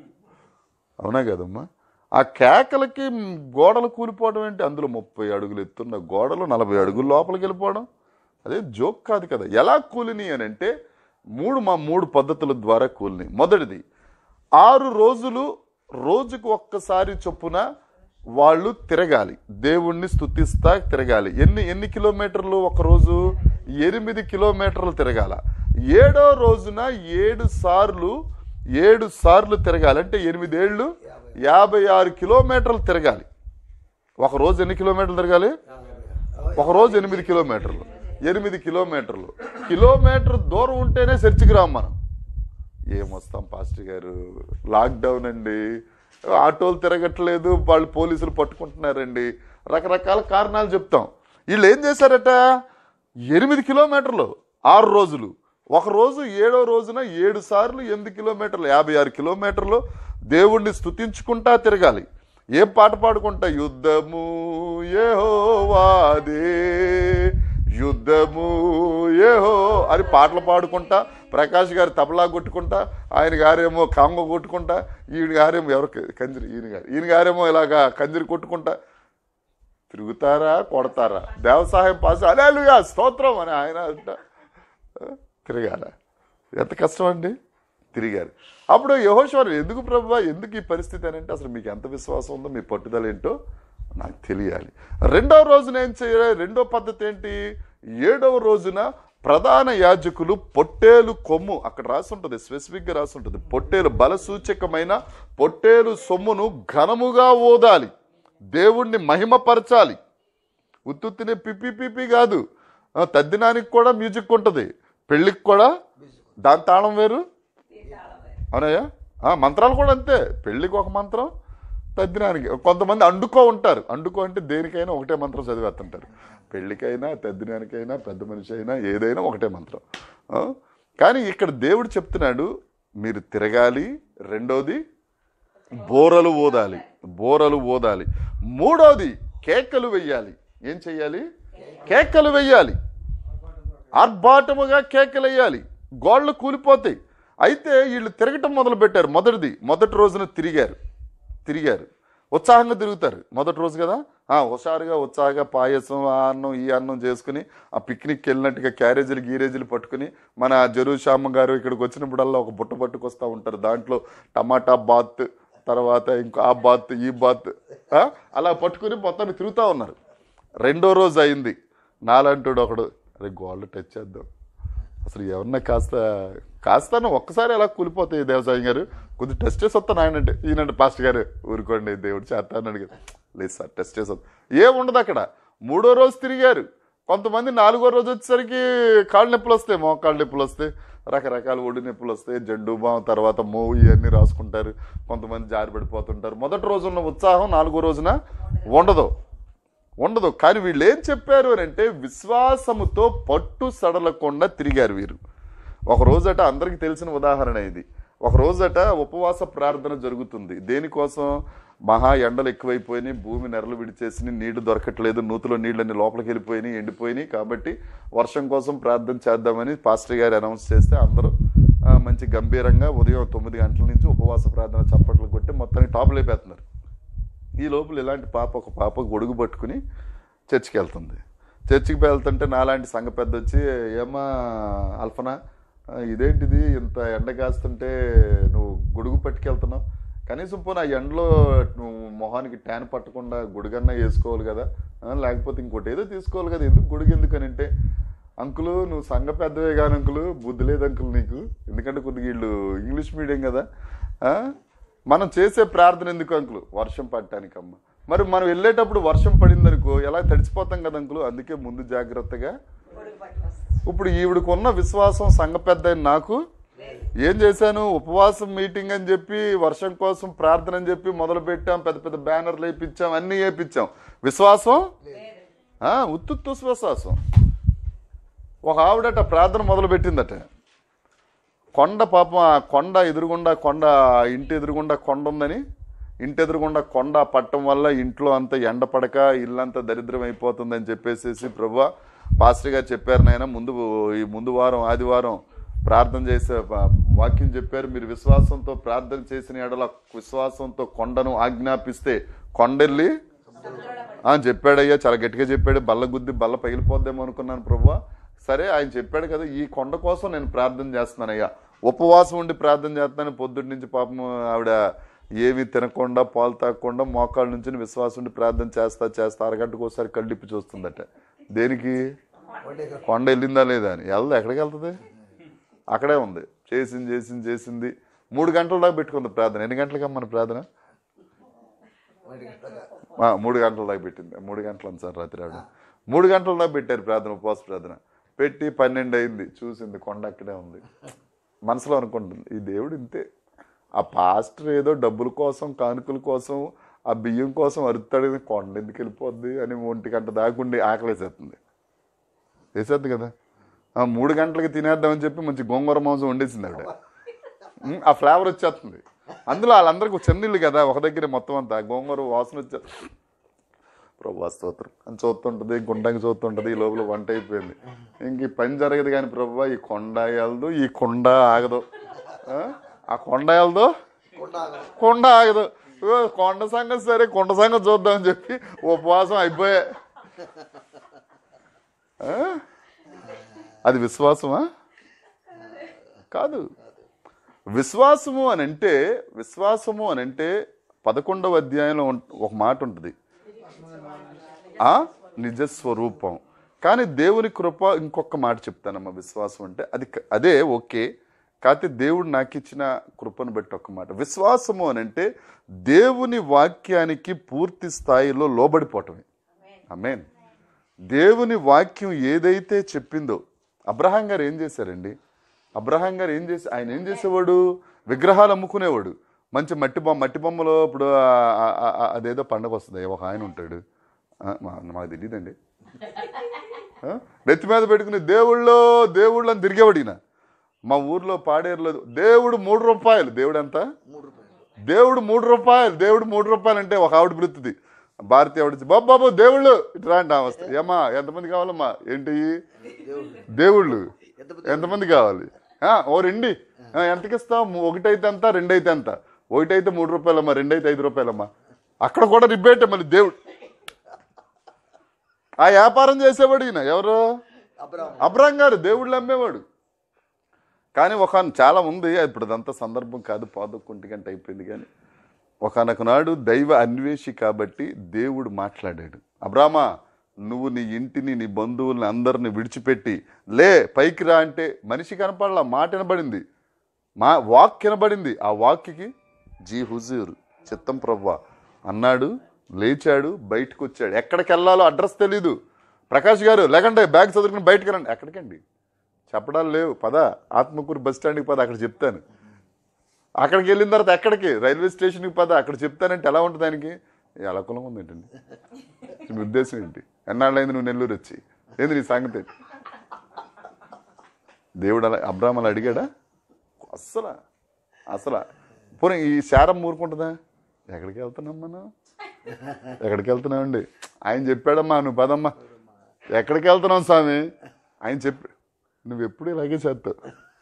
అవునా కదమ్మా ఆ కేకలకి గోడలు కూలిపోవడం ఏంటి అందులో ముప్పై అడుగులు ఎత్తున్న గోడలు నలభై అడుగులు లోపలికి వెళ్ళిపోవడం అదే జోక్ కాదు కదా ఎలా కూలిని అని అంటే మూడు మా మూడు పద్ధతుల ద్వారా కూలిని మొదటిది ఆరు రోజులు రోజుకు ఒక్కసారి చొప్పున వాళ్ళు తిరగాలి దేవుణ్ణి స్తుతిస్తా తిరగాలి ఎన్ని ఎన్ని కిలోమీటర్లు ఒక రోజు ఎనిమిది కిలోమీటర్లు తిరగాల ఏడో రోజున ఏడు సార్లు ఏడు సార్లు తిరగాలి అంటే ఎనిమిదేళ్ళు యాభై ఆరు కిలోమీటర్లు తిరగాలి ఒక రోజు ఎన్ని కిలోమీటర్లు తిరగాలి ఒక రోజు ఎనిమిది కిలోమీటర్లు ఎనిమిది కిలోమీటర్లు కిలోమీటర్ దూరం ఉంటేనే చర్చికి రాం మనం ఏమొస్తాం పాస్టర్ గారు లాక్డౌన్ అండి ఆటోలు తిరగట్లేదు వాళ్ళు పోలీసులు పట్టుకుంటున్నారండి రకరకాల కారణాలు చెప్తాం వీళ్ళు ఏం చేశారట ఎనిమిది కిలోమీటర్లు ఆరు రోజులు ఒక రోజు ఏడో రోజున ఏడు సార్లు ఎనిమిది కిలోమీటర్లు యాభై ఆరు కిలోమీటర్లు దేవుణ్ణి స్తుతించుకుంటా తిరగాలి ఏం పాట పాడుకుంటా యుద్ధము యెహోవాదే యుద్ధము ఏహో అని పాటలు పాడుకుంటా ప్రకాష్ గారు తబలా కొట్టుకుంటా ఆయన గారేమో కాంగో కొట్టుకుంటా ఈయన గారేమో ఎవరు కంజరి ఈయన గారు ఈయన గారేమో ఇలాగా కంజరి కొట్టుకుంటా తిరుగుతారా కొడతారా దేవసాయం పాస్ అలేలుగా స్తోత్రం అని ఆయన అంట తిరగాల ఎంత కష్టం అండి తిరిగారు అప్పుడు యహోశ్వరు ఎందుకు ప్రభు ఎందుకు ఈ పరిస్థితి అని అంటే అసలు మీకు ఎంత విశ్వాసం ఉందో మీ పట్టుదల ఏంటో నాకు తెలియాలి రెండో రోజున ఏం చేయాలి రెండో పద్ధతి ఏంటి ఏడవ రోజున ప్రధాన యాజకులు పొట్టేలు కొమ్ము అక్కడ రాసి ఉంటుంది స్పెసిఫిక్గా రాసి ఉంటుంది పొట్టేలు బలసూచకమైన పొట్టేలు సొమ్మును ఘనముగా ఓదాలి దేవుణ్ణి మహిమపరచాలి ఉత్తుత్తినే పిప్పి పిప్పి కాదు ఆ, తద్దినానికి కూడా మ్యూజిక్ ఉంటుంది పెళ్ళికి కూడా దాని తాళం వేరు అవునయ్యా ఆ, మంత్రాలు కూడా అంతే పెళ్ళికి ఒక మంత్రం తద్దినానికి కొంతమంది అండుకో ఉంటారు అండుకో అంటే దేనికైనా ఒకటే మంత్రం చదివేస్తుంటారు పెళ్ళికైనా తద్దినానికైనా పెద్ద మనిషి అయినా ఏదైనా ఒకటే మంత్రం ఆ? కానీ ఇక్కడ దేవుడు చెప్తున్నాడు మీరు తిరగాలి రెండోది బోరలు ఓదాలి బోరలు ఓదాలి మూడోది కేకలు వెయ్యాలి ఏం చెయ్యాలి కేకలు వెయ్యాలి ఆర్భాటముగా కేకలేయాలి గోళ్ళు కూలిపోతాయి అయితే వీళ్ళు తిరగటం మొదలు పెట్టారు మొదటిది మొదటి రోజున తిరిగారు తిరిగారు ఉత్సాహంగా తిరుగుతారు మొదటి రోజు కదా ఆ, హుషారుగా ఉత్సాహంగా పాయసం ఆ అన్నం ఈ అన్నం చేసుకుని ఆ పిక్నిక్ వెళ్ళినట్టుగా క్యారేజీలు గీరేజీలు పట్టుకుని మన జరుషామ్మ గారు ఇక్కడికి వచ్చినప్పుడల్లా ఒక బుట్ట పట్టుకొస్తూ ఉంటారు దాంట్లో టమాటా బాత్ తర్వాత ఇంకో ఆ బాత్ ఈ బాత్ ఆ, అలా పట్టుకుని మొత్తాన్ని తిరుగుతూ ఉన్నారు రెండో రోజు అయింది నాలంటుడు ఒకడు అరే గోల్డ్ టచ్ చేద్దాం అసలు ఎవరన్నా కాస్త కాస్తాను ఒక్కసారి ఎలా కూలిపోతాయి దేవసాయి గారు కొద్దిగా టెస్ట్ చేసి వస్తాను ఆయన అంటే ఈయనంటే పాస్టర్ గారు ఊరుకోండి దేవుడు చేస్తాను అడిగారు లేదు సార్ టెస్ట్ చేసి వస్తాను ఏముండదు అక్కడ మూడో రోజు తిరిగారు కొంతమంది నాలుగో రోజు వచ్చేసరికి కాళ్ళు నొప్పులు వస్తాయి మోకాళ్ళు నొప్పులు వస్తాయి రకరకాల ఒడి నొప్పులు వస్తాయి జడ్డు బాం తర్వాత మూవ్ ఇవన్నీ రాసుకుంటారు కొంతమంది జారి పడిపోతుంటారు మొదటి రోజు ఉన్న ఉత్సాహం నాలుగో రోజున ఉండదు ఉండదు కానీ వీళ్ళు ఏం చెప్పారు అని అంటే విశ్వాసముతో పట్టు సడలకుండా తిరిగారు వీరు ఒక రోజట అందరికీ తెలిసిన ఉదాహరణ ఇది ఒక రోజట ఉపవాస ప్రార్థన జరుగుతుంది దేనికోసం మహా ఎండలు ఎక్కువైపోయినాయి భూమి నెరలు విడిచేసి నీళ్లు దొరకట్లేదు నూతులో నీళ్ళని లోపలికి వెళ్ళిపోయినాయి ఎండిపోయినాయి కాబట్టి వర్షం కోసం ప్రార్థన చేద్దామని పాస్టర్ గారు అనౌన్స్ చేస్తే అందరూ ఆ, మంచి మంచి గంభీరంగా ఉదయం తొమ్మిది గంటల నుంచి ఉపవాస ప్రార్థన చప్పట్లు కొట్టి మొత్తానికి టాప్ లేపేస్తున్నారు ఈ లోపల ఇలాంటి పాప ఒక పాప గొడుగు పట్టుకుని చర్చికి వెళ్తుంది చర్చికి వెళ్తుంటే నాలాంటి సంఘ పెద్ద వచ్చి ఏమా అల్ఫనా ఆ, ఇదేంటిది ఇంత ఎండ కాస్తుంటే నువ్వు గొడుగు పట్టుకెళ్తున్నావు కనీసం పోనీ ఆ ఎండలో నువ్వు మొహానికి ట్యాన్ పట్టకుండా గొడుగన్నా వేసుకోవాలి కదా ఆ, లేకపోతే ఇంకోటి ఏదో తీసుకోవాలి కదా ఎందుకు గొడుగు ఎందుకు అని అంటే అంకులు నువ్వు సంఘ పెద్దవే కాని అంకులు బుద్ధి లేదు అంకుల్ నీకు ఎందుకంటే కొద్దిగా వీళ్ళు ఇంగ్లీష్ మీడియం కదా ఆ? మనం చేసే ప్రార్థన ఎందుకు అంకులు వర్షం పడటానికి అమ్మ మరి మనం వెళ్ళేటప్పుడు వర్షం పడిందనుకో ఎలా తడిచిపోతాం కదా అంకులు అందుకే ముందు జాగ్రత్తగా గొడుగు పట్టుకు వస్తుంది ఇప్పుడు ఈవిడకున్న విశ్వాసం సంఘ పెద్ద అయిన నాకు ఏం చేశాను ఉపవాసం మీటింగ్ అని చెప్పి వర్షం కోసం ప్రార్థన అని చెప్పి మొదలు పెట్టాం పెద్ద పెద్ద బ్యానర్లు వేయించాం అన్నీ వేయించాం విశ్వాసం ఆ, ఉత్తుత్తు విశ్వాసం ఒక ఆవిడట ప్రార్థన మొదలు పెట్టిందట కొండ పాపం ఆ కొండ ఎదురుగుండా కొండ ఇంటి ఎదురుగుండా కొండ ఉందని ఇంటి ఎదురుగుండా కొండ పట్టం వల్ల ఇంట్లో అంతా ఎండ పడక ఇల్లంతా దరిద్రం అయిపోతుందని చెప్పేసేసి ప్రభు పాస్టర్ గారు చెప్పారు నాయన ముందు ఈ ముందు వారం ఆదివారం ప్రార్థన చేసే వా- వాక్యం చెప్పారు మీరు విశ్వాసంతో ప్రార్థన చేసిన ఎడల విశ్వాసంతో కొండను ఆజ్ఞాపిస్తే కొండెళ్ళి ఆ, చెప్పాడయ్యా చాలా గట్టిగా చెప్పాడు బల్ల గుద్ది బల్ల పగిలిపోద్దేమో అనుకున్నాను ప్రభు సరే ఆయన చెప్పాడు కదా ఈ కొండ కోసం నేను ప్రార్థన చేస్తున్నానయ్యా ఉపవాసం ఉండి ప్రార్థన చేస్తున్నాను పొద్దుటి నుంచి పాపం ఆవిడ ఏమీ తినకుండా పాలు తాగకుండా మోకాళ్ళ నుంచి విశ్వాసం ఉండి ప్రార్థన చేస్తా చేస్తా అరగంటకు ఒకసారి కళ్ళిప్పి చూస్తుందట దేనికి కొండ వెళ్ళిందా లేదా అని వెళ్దా ఎక్కడికి వెళ్తుంది అక్కడే ఉంది చేసింది చేసింది చేసింది మూడు గంటల దాకా పెట్టుకుంది ప్రార్థన ఎన్ని గంటలకి మన ప్రార్థన ఆ, మూడు గంటల దాకా పెట్టింది మూడు గంటలు ఉంది సార్ రాత్రి ఆవిడ మూడు గంటల దాకా పెట్టారు ప్రార్థన ఉపవాస ప్రార్థన పెట్టి పన్నెండు అయింది చూసింది కొండ అక్కడే ఉంది మనసులో అనుకుంటుంది ఈ దేవుడు ఇంతే ఆ పాస్టర్ ఏదో డబ్బుల కోసం కానుకల కోసం ఆ బియ్యం కోసం అరుతాడు కానీ కొండ ఎందుకు వెళ్ళిపోద్ది అని ఒంటి గంట దాకుండి ఆకలేసేస్తుంది వేసేద్ది కదా ఆ మూడు గంటలకి తినేద్దామని చెప్పి మంచి గోంగూర మాంసం వండేసింది ఆవిడ ఉమ్, ఆ ఫ్లేవర్ వచ్చేస్తుంది అందులో వాళ్ళందరికీ చెన్నీళ్ళు కదా ఒక దగ్గర మొత్తం అంతా గోంగూర వాసన వచ్చే ప్రభా స్తోత్రం అని చూస్తుంటుంది గుండంగి చూస్తుంటుంది ఈ లోపల వంట అయిపోయింది ఇంక ఈ పని జరగదు కానీ ప్రభా ఈ కొండ వెళ్దు ఈ కొండ ఆగదు ఆ? ఆ కొండ వెళ్దు కొండ ఆగదు ఓ, కొండ సంగతి సరే కొండ సంగతి చూద్దామని చెప్పి ఉపవాసం అయిపోయా ఆ? అది విశ్వాసమా కాదు విశ్వాసము అని అంటే విశ్వాసము అని అంటే పదకొండవ అధ్యాయంలో ఉం- ఒక మాట ఉంటుంది ఆ నిజస్వరూపం కానీ దేవుని కృప ఇంకొక మాట చెప్తానమ్మా విశ్వాసం అంటే అది క- అదే ఓకే కాకపోతే దేవుడు నాకు ఇచ్చిన కృపను బట్టి ఒక మాట విశ్వాసము అని అంటే దేవుని వాక్యానికి పూర్తి స్థాయిలో లోబడిపోవటమే అమేన్ దేవుని వాక్యం ఏదైతే చెప్పిందో అబ్రహాం గారు ఏం చేశారండి అబ్రహాం గారు ఏం చేసి ఆయన ఏం చేసేవాడు విగ్రహాలు అమ్ముకునేవాడు మంచి మట్టి బొమ్మ మట్టి బొమ్మలో ఇప్పుడు ఆ- ఆ- ఆ- ఆ- అదేదో పండగ వస్తుంది ఒక ఆయన ఉంటాడు ఆ, మా- మాకు తెలియదండి ఆ? నెత్తి మీద పెట్టుకుని దేవుళ్ళో దేవుళ్ళు అని తిరిగేవాడు ఈయన మా ఊర్లో పాడేరులో దేవుడు మూడు రూపాయలు దేవుడు ఎంత దేవుడు మూడు రూపాయలు దేవుడు మూడు రూపాయలు అంటే ఒక ఆవిడ పిలుస్తుంది భారతీయ ఆవిడ వచ్చి, బాబు బాబు దేవుళ్ళు ఇట్లా అంట ఆమె వస్తే ఏమ్మా ఎంతమంది కావాలమ్మా ఏంటి దేవుళ్ళు ఎంతమంది కావాలి ఆ, ఓ రెండి ఆ, ఎంతకి ఇస్తావు ఒకటైతే ఎంత రెండైతే ఎంత ఒకటైతే మూడు రూపాయలమ్మా రెండైతే ఐదు రూపాయలమ్మా అక్కడ కూడా రిబ్బేటే మళ్ళీ దేవుడు ఆ వ్యాపారం చేసేవాడు ఈయన ఎవరు అబ్రాం గారు దేవుళ్ళు అమ్మేవాడు కానీ ఒక చాలా ఉంది ఇప్పుడు అదంతా సందర్భం కాదు పాదొక్కుంటి గంట అయిపోయింది కానీ ఒకనొక నాడు దైవ అన్వేషి కాబట్టి దేవుడు మాట్లాడాడు అబ్రామా నువ్వు నీ ఇంటిని నీ బంధువుల్ని అందరిని విడిచిపెట్టి లే పైకి రా అంటే మనిషి కనపడలా మాట వినబడింది మా వాక్ వినబడింది ఆ వాక్కి జీ హుజూర్ చిత్తం ప్రవ్వా అన్నాడు లేచాడు బయటకు వచ్చాడు ఎక్కడికి వెళ్ళాలో అడ్రస్ తెలీదు ప్రకాష్ గారు లేకంటే బ్యాగ్ చదువుకుని బయటకు రండి ఎక్కడికండి చెప్పడాలు లేవు పద ఆత్మకూరు బస్ స్టాండ్కి పద అక్కడ చెప్తాను అక్కడికి వెళ్ళిన తర్వాత ఎక్కడికి రైల్వే స్టేషన్కి పద అక్కడ చెప్తానంటే ఎలా ఉంటుంది దానికి ఎలా కులం ఉంది ఏంటండి మీ ఉద్దేశం ఏంటి ఎన్నాళ్ళైంది నువ్వు నెల్లూరు వచ్చి ఏంది నీ సంగతి ఏంటి? దేవుడు అలా అబ్రాహ్మ అలా అడిగాడా అస్సలు అసలు పోనీ ఈ శారం ఊరుకుంటుందా ఎక్కడికి వెళ్తున్నాం మనం ఎక్కడికి వెళ్తున్నామండి ఆయన చెప్పాడమ్మా నువ్వు పదమ్మా ఎక్కడికి వెళ్తున్నావు స్వామి ఆయన చెప్పి నువ్వు ఎప్పుడు ఇలాగే చేస్తావు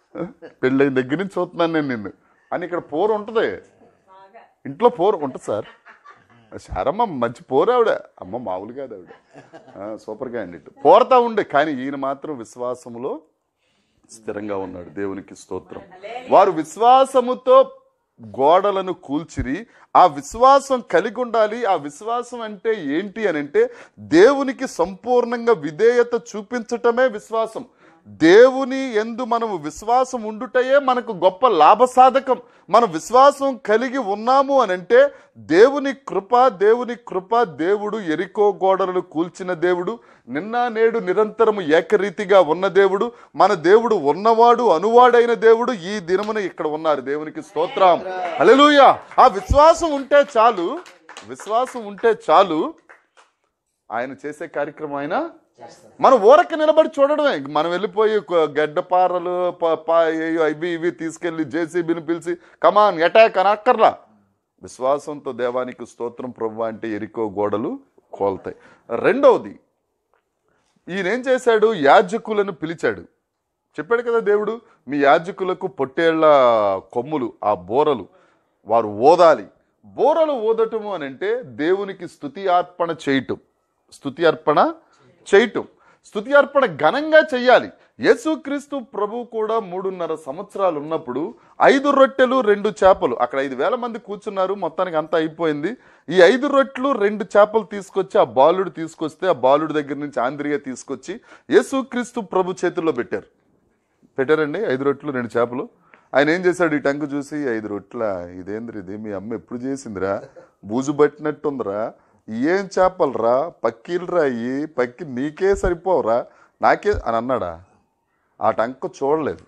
పెళ్ళైన దగ్గర నుంచి చూస్తున్నాను నేను నిన్ను అని ఇక్కడ పోరు ఉంటుంది ఇంట్లో పోరు ఉంటుంది సార్ శారమ్మ మంచి పోరు ఆవిడ అమ్మ మామూలు కాదు ఆవిడ ఆ, సూపర్ క్యాండిడేట్ పోరతా ఉండే కానీ ఈయన మాత్రం విశ్వాసములో స్థిరంగా ఉన్నాడు దేవునికి స్తోత్రం వారు విశ్వాసముతో గోడలను కూల్చిరి ఆ విశ్వాసం కలిగి ఉండాలి ఆ విశ్వాసం అంటే ఏంటి అని అంటే దేవునికి సంపూర్ణంగా విధేయత చూపించటమే విశ్వాసం దేవుని ఎందు మనము విశ్వాసం ఉండుటయే మనకు గొప్ప లాభసాధకం మన విశ్వాసం కలిగి ఉన్నాము అని అంటే దేవుని కృప దేవుని కృప దేవుడు ఎరికో గోడలను కూల్చిన దేవుడు నిన్న నేడు నిరంతరము ఏకరీతిగా ఉన్న దేవుడు మన దేవుడు ఉన్నవాడు అనువాడైన దేవుడు ఈ దినమున ఇక్కడ ఉన్నారు దేవునికి స్తోత్రం హల్లెలూయా ఆ విశ్వాసం ఉంటే చాలు విశ్వాసం ఉంటే చాలు ఆయన చేసే కార్యక్రమం ఆయన మనం ఊరక నిలబడి చూడడమే మనం వెళ్ళిపోయి కొ- గడ్డపారలు ప- ప- ఏయో ఇవి ఇవి తీసుకెళ్లి జేసీబీని పిలిచి కమాన్ అటాక్ అని అక్కర్లా విశ్వాసంతో దేవానికి స్తోత్రం ప్రభు అంటే ఎరికో గోడలు కోల్తాయి రెండవది ఈయనేం చేశాడు యాజకులను పిలిచాడు చెప్పాడు కదా దేవుడు మీ యాజకులకు పొట్టేళ్ల కొమ్ములు ఆ బోరలు వారు ఓదాలి బోరలు ఓదటము అని అంటే దేవునికి స్థుతి అర్పణ చేయటం స్థుతి అర్పణ చేయటం స్థుతి అర్పణ ఘనంగా చెయ్యాలి యేసుక్రీస్తు ప్రభు కూడా మూడున్నర సంవత్సరాలు ఉన్నప్పుడు ఐదు రొట్టెలు రెండు చేపలు అక్కడ ఐదు వేల మంది కూర్చున్నారు మొత్తానికి అంతా అయిపోయింది ఈ ఐదు రొట్టెలు రెండు చేపలు తీసుకొచ్చి ఆ బాలుడు తీసుకొస్తే ఆ బాలుడి దగ్గర నుంచి ఆంధ్రియ తీసుకొచ్చి యేసుక్రీస్తు ప్రభు చేతుల్లో పెట్టారు పెట్టారండి ఐదు రొట్టెలు రెండు చేపలు ఆయన ఏం చేశాడు ఈ టంకు చూసి ఐదు రొట్టెల ఇదేంద్ర ఇది మీ అమ్మ ఎప్పుడు చేసిందిరా బూజు పట్టినట్టుందిరా ఏం చేపలరా పక్కీలరా అయ్యి పక్కి నీకే సరిపోవరా నాకే అని అన్నాడా ఆ టంక చూడలేదు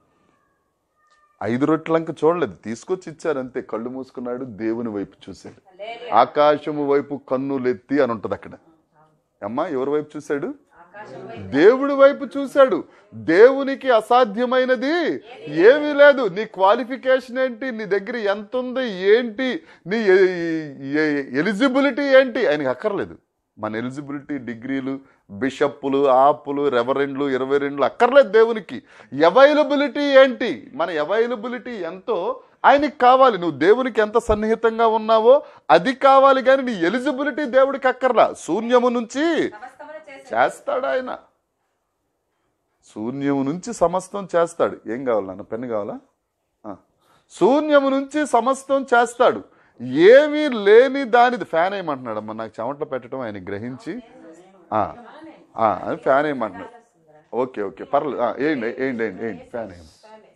ఐదు రొట్టెలంక చూడలేదు తీసుకొచ్చి ఇచ్చారంతే కళ్ళు మూసుకున్నాడు దేవుని వైపు చూశాడు ఆకాశము వైపు కన్నులెత్తి అని ఉంటుంది అక్కడ అమ్మా ఎవరి వైపు చూశాడు దేవుడి వైపు చూశాడు దేవునికి అసాధ్యమైనది ఏమీ లేదు నీ క్వాలిఫికేషన్ ఏంటి నీ దగ్గర ఎంత ఉంది ఏంటి నీ ఎలిజిబిలిటీ ఏంటి ఆయనకి అక్కర్లేదు మన ఎలిజిబిలిటీ డిగ్రీలు బిషప్పులు ఆపులు రెవరెండ్లు ఇరవై రెండ్లు అక్కర్లేదు దేవునికి అవైలబిలిటీ ఏంటి మన అవైలబిలిటీ ఎంతో ఆయనకి కావాలి నువ్వు దేవునికి ఎంత సన్నిహితంగా ఉన్నావో అది కావాలి కానీ నీ ఎలిజిబిలిటీ దేవుడికి అక్కర్లా శూన్యము నుంచి సమస్తమును చేసి చేస్తాడు ఆయన శూన్యము నుంచి సమస్తం చేస్తాడు ఏం కావాలి నాన్న పెన్ను కావాలా ఆ. శూన్యము నుంచి సమస్తం చేస్తాడు ఏమీ లేని దానిది ఫ్యాన్ వేయమంటున్నాడు అమ్మ నాకు చెమటలు పెట్టడం ఆయన గ్రహించి ఆ, ఆ, అని ఫ్యాన్ వేయమంటున్నాడు ఓకే ఓకే పర్లేదు ఆ, వేయండి వేయండి వేయండి వేయండి ఫ్యాన్ వేయండి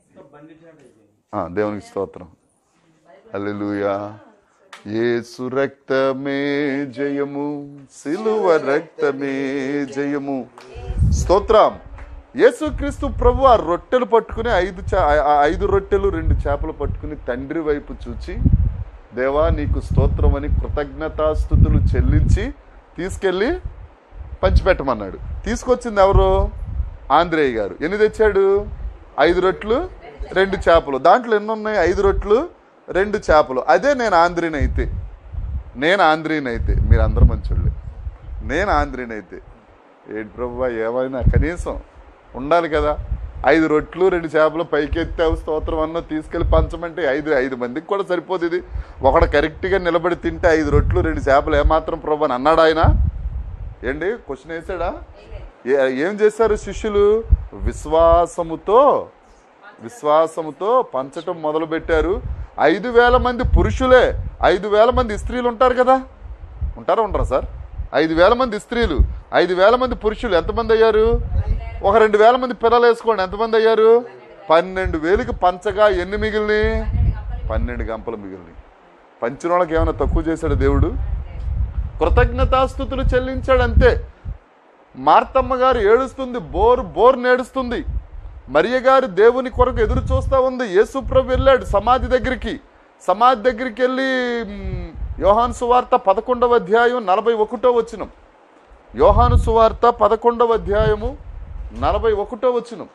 ఆ, దేవునికి స్తోత్రం హల్లెలూయా యేసు రక్తమే జయము సిలువ రక్తమే జయము స్తోత్రం యేసుక్రీస్తు ప్రభు ఆ రొట్టెలు పట్టుకుని ఐదు చా- ఆ- ఆ ఐదు రొట్టెలు రెండు చేపలు పట్టుకుని తండ్రి వైపు చూచి దేవా నీకు స్తోత్రం అని కృతజ్ఞతాస్థుతులు చెల్లించి తీసుకెళ్ళి పంచిపెట్టమన్నాడు తీసుకొచ్చింది ఎవరు ఆంధ్రేయ గారు ఎన్ని తెచ్చాడు ఐదు రొట్లు రెండు చేపలు దాంట్లో ఎన్ని ఉన్నాయి ఐదు రొట్లు రెండు చేపలు అదే నేను ఆంధ్రీని అయితే నేను ఆంధ్రీని అయితే మీరు అందరూ మంచోళ్ళే నేను ఆంధ్రీని అయితే ఏంటి ప్రభు ఏమైనా కనీసం ఉండాలి కదా ఐదు రొట్లు రెండు చేపలు పైకెత్తావు స్తోత్రం అన్న తీసుకెళ్లి పంచమంటే ఐదు ఐదు మందికి కూడా సరిపోదు ఇది ఒకడు కరెక్ట్గా నిలబడి తింటే ఐదు రొట్లు రెండు చేపలు ఏమాత్రం ప్రభు అని అన్నాడు ఆయన ఏంటి క్వశ్చన్ వేసాడా ఏ- ఏం చేశారు శిష్యులు విశ్వాసముతో విశ్వాసముతో పంచటం మొదలు పెట్టారు ఐదు వేల మంది పురుషులే ఐదు వేల మంది స్త్రీలు ఉంటారు కదా ఉంటారా ఉండరా సార్ ఐదు వేల మంది స్త్రీలు ఐదు వేల మంది పురుషులు ఎంతమంది అయ్యారు ఒక రెండు వేల మంది పిల్లలు వేసుకోండి ఎంతమంది అయ్యారు పన్నెండు వేలకి పంచగా ఎన్ని మిగిలిని పన్నెండు గంపలు మిగిలిని పంచిన వాళ్ళకి ఏమైనా తక్కువ చేశాడు దేవుడు కృతజ్ఞతాస్థుతులు చెల్లించాడు అంతే మార్తమ్మ గారు ఏడుస్తుంది బోర్ బోర్ నేడుస్తుంది మరియ గారు దేవుని కొరకు ఎదురు చూస్తా ఉంది యేసుప్రభు వెళ్ళాడు సమాధి దగ్గరికి సమాధి దగ్గరికి వెళ్ళి మ్, యోహాను సువార్త పదకొండవ అధ్యాయం నలభై ఒకటో వచనం యోహాను సువార్త పదకొండవ అధ్యాయము నలభై ఒకటో వచనం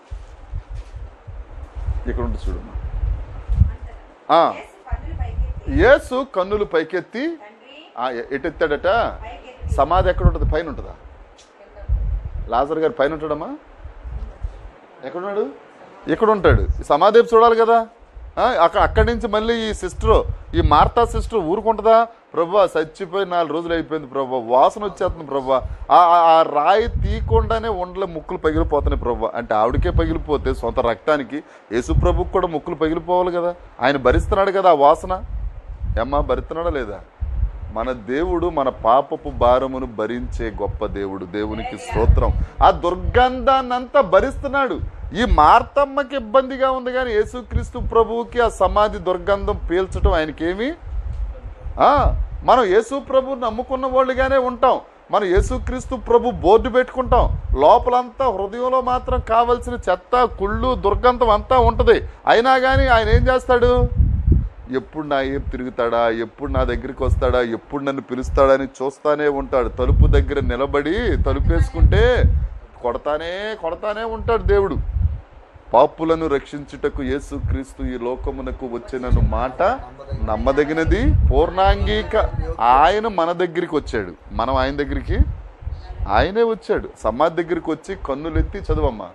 ఇక్కడ ఉంటుంది చూడమ్మా ఆ, యేసు కన్నులు పైకెత్తి యేసు కన్నులు పైకెత్తి తండ్రి ఆ, ఎ- ఎటెత్తాడట పైకెత్తి సమాధి ఎక్కడ ఉంటుంది పైన ఉంటుందా లాజర్ గారు పైన ఉంటాడమ్మా ఎక్కడున్నాడు ఇక్కడ ఉంటాడు సమాధి చూడాలి కదా ఆ, అక్క అక్కడి నుంచి మళ్ళీ ఈ సిస్టర్ ఈ మార్తా సిస్టర్ ఊరుకుంటుందా ప్రభా చచ్చిపోయి నాలుగు రోజులు అయిపోయింది ప్రభా వాసన వచ్చేస్తుంది ప్రభా ఆ ఆ- ఆ రాయి తీయకుండానే ఉండలే ముక్కులు పగిలిపోతున్నాయి ప్రభా అంటే ఆవిడకే పగిలిపోతే సొంత రక్తానికి యేసు ప్రభుకు కూడా ముక్కులు పగిలిపోవాలి కదా ఆయన భరిస్తున్నాడు కదా ఆ వాసన ఏమ్మా భరిస్తున్నాడా లేదా మన దేవుడు మన పాపపు భారమును భరించే గొప్ప దేవుడు దేవునికి స్తోత్రం ఆ దుర్గంధాన్నంతా భరిస్తున్నాడు ఈ మార్తమ్మకి ఇబ్బందిగా ఉంది కానీ యేసుక్రీస్తు ప్రభువుకి ఆ సమాధి దుర్గంధం పీల్చడం ఆయనకేమి ఆ, మనం యేసు ప్రభు నమ్ముకున్న వాళ్ళుగానే ఉంటాం మనం యేసుక్రీస్తు ప్రభు బోర్డు పెట్టుకుంటాం లోపలంతా హృదయంలో మాత్రం కావలసిన చెత్త కుళ్ళు దుర్గంధం అంతా ఉంటుంది అయినా కానీ ఆయన ఏం చేస్తాడు ఎప్పుడు నా ఏం తిరుగుతాడా ఎప్పుడు నా దగ్గరికి వస్తాడా ఎప్పుడు నన్ను పిలుస్తాడని చూస్తానే ఉంటాడు తలుపు దగ్గర నిలబడి తలుపేసుకుంటే కొడతానే కొడతానే ఉంటాడు దేవుడు పాపులను రక్షించుటకు యేసుక్రీస్తు ఈ లోకమునకు వచ్చినను మాట నమ్మదగినది పూర్ణాంగీక ఆయన మన దగ్గరికి వచ్చాడు మనం ఆయన దగ్గరికి ఆయనే వచ్చాడు సమాధి దగ్గరికి వచ్చి కన్నులెత్తి చదువమ్మా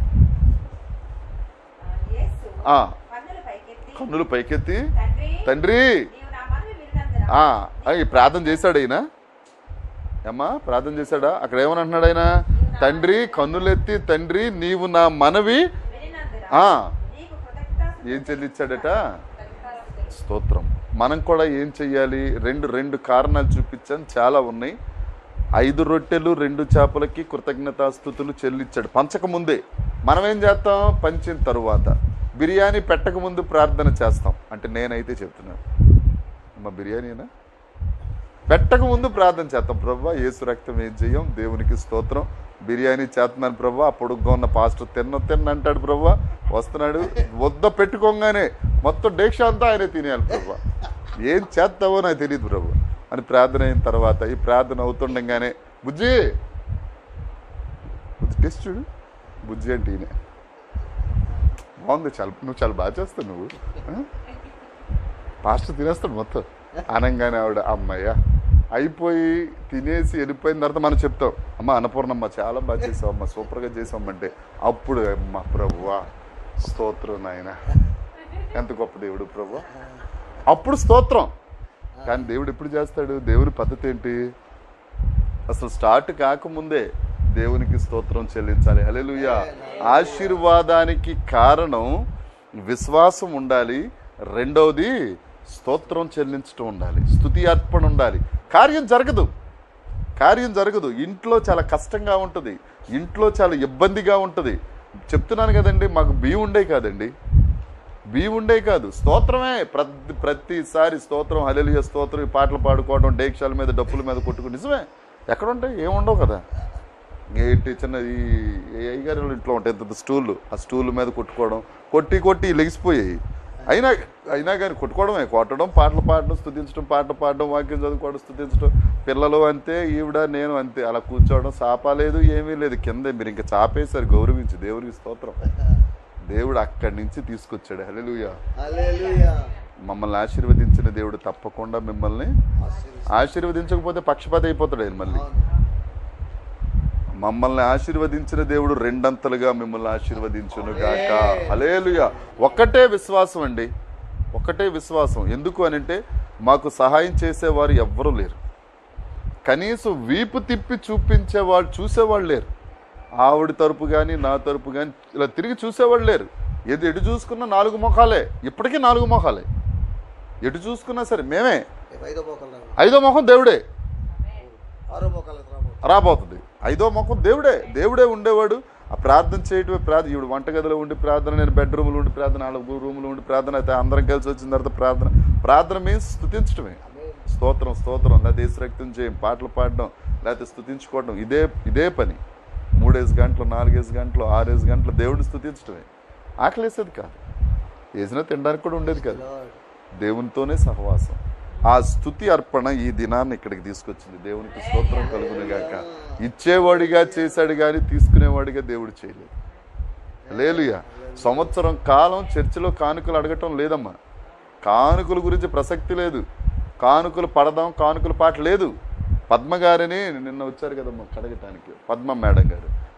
యేసు ఆ, కన్నులు పైకెత్తి కన్నులు పైకెత్తి తండ్రి తండ్రి నీవు నా మనవి విన్నందున ఆ, ఆ, ఈ ప్రార్థన చేశాడు ఆయన అమ్మా ప్రార్థన చేశాడా అక్కడ ఏమని అంటున్నాడు ఆయన తండ్రి కన్నులెత్తి తండ్రి నీవు నా మనవి వినినందున ఆ నీకు కృతజ్ఞత ఏం చెల్లించాడట స్తోత్రం మనం కూడా ఏం చెయ్యాలి రెండు రెండు కారణాలు చూపించాను చాలా ఉన్నాయి ఐదు రొట్టెలు రెండు చేపలకి కృతజ్ఞతాస్థుతులు చెల్లించాడు పంచక ముందే మనం ఏం చేస్తాం పంచిన తరువాత బిర్యానీ పెట్టక ముందు ప్రార్థన చేస్తాం అంటే నేనైతే చెప్తున్నాను మా బిర్యానీనా పెట్టక ముందు ప్రార్థన చేస్తాం ప్రభా ఏసు రక్తం ఏం చెయ్యం దేవునికి స్తోత్రం బిర్యానీ చేస్తున్నాను ప్రభా ఆ పొడుగ్గా ఉన్న పాస్టర్ తిన్న తిన్న అంటాడు ప్రభా వస్తున్నాడు వద్ద పెట్టుకోగానే మొత్తం డేక్ష అంతా ఆయనే తినేయాలి ప్రభా ఏం చేస్తావో నాకు తెలియదు ప్రభు అని ప్రార్థన అయిన తర్వాత ఈ ప్రార్థన అవుతుండగానే బుజ్జి బుజ్జి టెస్ట్ చూడు బుజ్జి అంటే ఈయన బాగుంది చాలా నువ్వు చాలా బాగా చేస్తావు నువ్వు ఆ? పాస్టర్ తినేస్తాడు మొత్తం అనగానే ఆవిడ అమ్మయ్య అయిపోయి తినేసి వెళ్ళిపోయిన తర్వాత మనం చెప్తాం అమ్మ అన్నపూర్ణమ్మ చాలా బాగా చేసావు అమ్మ సూపర్గా చేసామంటే అప్పుడు అమ్మ ప్రభువా స్తోత్రం నాయన ఎంత గొప్ప దేవుడు ప్రభు అప్పుడు స్తోత్రం కానీ దేవుడు ఎప్పుడు చేస్తాడు దేవుని పద్ధతి ఏంటి అసలు స్టార్ట్ కాకముందే దేవునికి స్తోత్రం చెల్లించాలి హల్లెలూయా ఆశీర్వాదానికి కారణం విశ్వాసం ఉండాలి రెండవది స్తోత్రం చెల్లించడం ఉండాలి స్తుతి అర్పణ ఉండాలి కార్యం జరగదు కార్యం జరగదు ఇంట్లో చాలా కష్టంగా ఉంటుంది ఇంట్లో చాలా ఇబ్బందిగా ఉంటుంది చెప్తున్నాను కదండి మాకు బియ్యం ఉండే కాదండి బియ్యం ఉండే కాదు స్తోత్రమే ప్రతి ప్రతిసారి స్తోత్రం హలెలియ స్తోత్రం ఈ పాటలు పాడుకోవడం డేక్షాల మీద డప్పుల మీద కొట్టుకుని నిజమే ఎక్కడ ఉంటాయి ఏముండవు కదా ఏంటి చిన్న ఈ ఈ అయ్యగారి వాళ్ళ ఇంట్లో ఉంటాయి ఇంత స్టూల్ ఆ స్టూల్ మీద కొట్టుకోవడం కొట్టి కొట్టి లెగిసిపోయాయి అయినా అయినా కానీ కొట్టుకోవడమే కొట్టడం పాటలు పాడడం స్థుతించడం పాటలు పాడడం వాక్యం చదువుకోవడం స్థుతించడం పిల్లలు అంతే ఈవిడ నేను అంతే అలా కూర్చోవడం చాప లేదు ఏమీ లేదు కింద మీరు ఇంకా చాపేశారు గౌరవించి దేవునికి స్తోత్రం దేవుడు అక్కడి నుంచి తీసుకొచ్చాడు హల్లెలూయా హల్లెలూయా మమ్మల్ని ఆశీర్వదించిన దేవుడు తప్పకుండా మిమ్మల్ని ఆశీర్వదించు. ఆశీర్వదించకపోతే పక్షపాతి అయిపోతాడు ఆయన మళ్ళీ అవును. మమ్మల్ని ఆశీర్వదించిన దేవుడు రెండంతలుగా మిమ్మల్ని ఆశీర్వదించును గాక హలేలుయా ఒక్కటే విశ్వాసం అండి ఒకటే విశ్వాసం ఎందుకు అనంటే మాకు సహాయం చేసేవారు ఎవ్వరూ లేరు కనీసం వీపు తిప్పి చూపించేవాళ్ళు చూసేవాళ్ళు లేరు ఆవిడ తరపు కానీ నా తరపు కానీ ఇలా తిరిగి చూసేవాళ్ళు లేరు ఏది ఎటు చూసుకున్నా నాలుగు మొఖాలే ఇప్పటికీ నాలుగు మొఖాలే ఎటు చూసుకున్నా సరే మేమే ఐదో మోకాలు రావు. ఐదో మొఖం దేవుడే ఆరో మోకాలు రాబోతుంది రాబోతుంది ఐదో ముఖం దేవుడే దేవుడే ఉండేవాడు ఆ ప్రార్థన చేయటమే ప్రార్థన ఇప్పుడు వంటగదిలో ఉండి ప్రార్థన నేను బెడ్రూమ్లో ఉండి ప్రార్థన నాలుగు రూమ్లో ఉండి ప్రార్థన అయితే అందరం కలిసి వచ్చిన తర్వాత ప్రార్థన ప్రార్థన మీన్స్ స్థుతించడమే స్తోత్రం స్తోత్రం లేదా దేశరక్తం చేయం పాటలు పాడడం లేకపోతే స్థుతించుకోవడం ఇదే ఇదే పని మూడేసి గంటలు నాలుగేసి గంటలు ఆరేసి గంటలు దేవుడిని స్థుతించడమే ఆకలేసేది కాదు వేసినా తినడానికి కూడా ఉండేది కాదు దేవునితోనే సహవాసం ఆ స్థుతి అర్పణ ఈ దినాన్ని ఇక్కడికి తీసుకొచ్చింది దేవునికి స్తోత్రం కలుగును గాక ఇచ్చేవాడిగా చేశాడు కానీ తీసుకునేవాడిగా దేవుడు చేయలేదు లేలుయా సంవత్సరం కాలం చర్చిలో కానుకలు అడగటం లేదమ్మా కానుకల గురించి ప్రసక్తి లేదు కానుకలు పడదాం కానుకల పాట లేదు పద్మ గారిని నిన్న వచ్చారు కదమ్మా కడగటానికి పద్మ మేడం గారు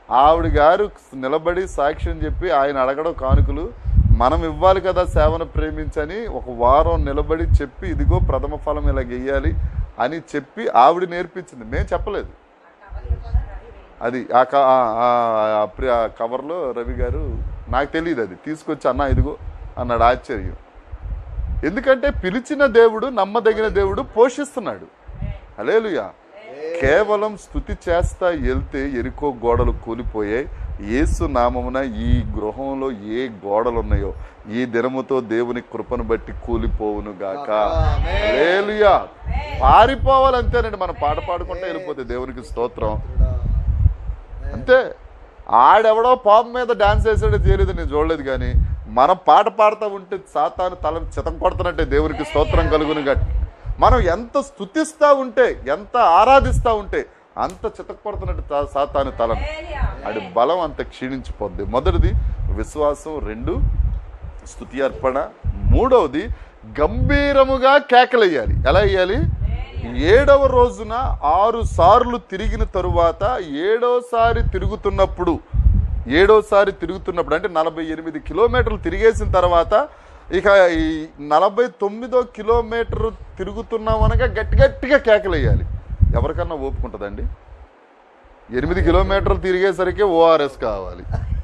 ఆవిడ గారు నిలబడి సాక్ష్యం చెప్పి ఆయన అడగడం కానుకలు మనం ఇవ్వాలి కదా సేవను ప్రేమించని ఒక వారం నిలబడి చెప్పి ఇదిగో ప్రథమ ఫలం ఇలా గెయ్యాలి అని చెప్పి ఆవిడ నేర్పించింది మేము చెప్పలేదు అది ఆ క- ఆ- ఆ- ఆ ప్రి- ఆ కవర్లో రవి గారు నాకు తెలియదు అది తీసుకొచ్చి అన్న ఇదిగో అన్నాడు ఆశ్చర్యం ఎందుకంటే పిలిచిన దేవుడు నమ్మదగిన దేవుడు పోషిస్తున్నాడు హలేలుయా కేవలం స్థుతి చేస్తా వెళ్తే ఎరుకో గోడలు కూలిపోయాయి యేసు నామమున ఈ గృహంలో ఏ గోడలు ఉన్నాయో ఈ దినముతో దేవుని కృపను బట్టి కూలిపోవును గాక హల్లెలూయా పారిపోవాలి అంతేనండి మనం పాట పాడుకుంటే వెళ్ళిపోతే దేవునికి స్తోత్రం అంతే ఆడెవడో పాపం మీద డాన్స్ వేసాడో తెలియదు నేను చూడలేదు కానీ మనం పాట పాడుతూ ఉంటే సాతాను తల చితం కొడుతున్నట్టే దేవునికి స్తోత్రం కలుగును గట్ మనం ఎంత స్థుతిస్తూ ఉంటే ఎంత ఆరాధిస్తూ ఉంటే అంత చితకొడుతున్నట్టు తా- సాతాను తలను ఆడి బలం అంత క్షీణించిపోద్ది మొదటిది విశ్వాసం రెండు స్థుతి అర్పణ మూడవది గంభీరముగా కేకలేయాలి ఎలా వేయాలి ఏడవ రోజున ఆరు సార్లు తిరిగిన తరువాత ఏడోసారి తిరుగుతున్నప్పుడు ఏడోసారి తిరుగుతున్నప్పుడు అంటే నలభై ఎనిమిది కిలోమీటర్లు తిరిగేసిన తర్వాత ఇక ఈ నలభై తొమ్మిదో కిలోమీటర్ తిరుగుతున్నాం అనగా గట్టి గట్టిగా కేకలేయాలి ఎవరికన్నా ఓపుకుంటుందండి ఎనిమిది కిలోమీటర్లు తిరిగేసరికి ఓఆర్ఎస్ కావాలి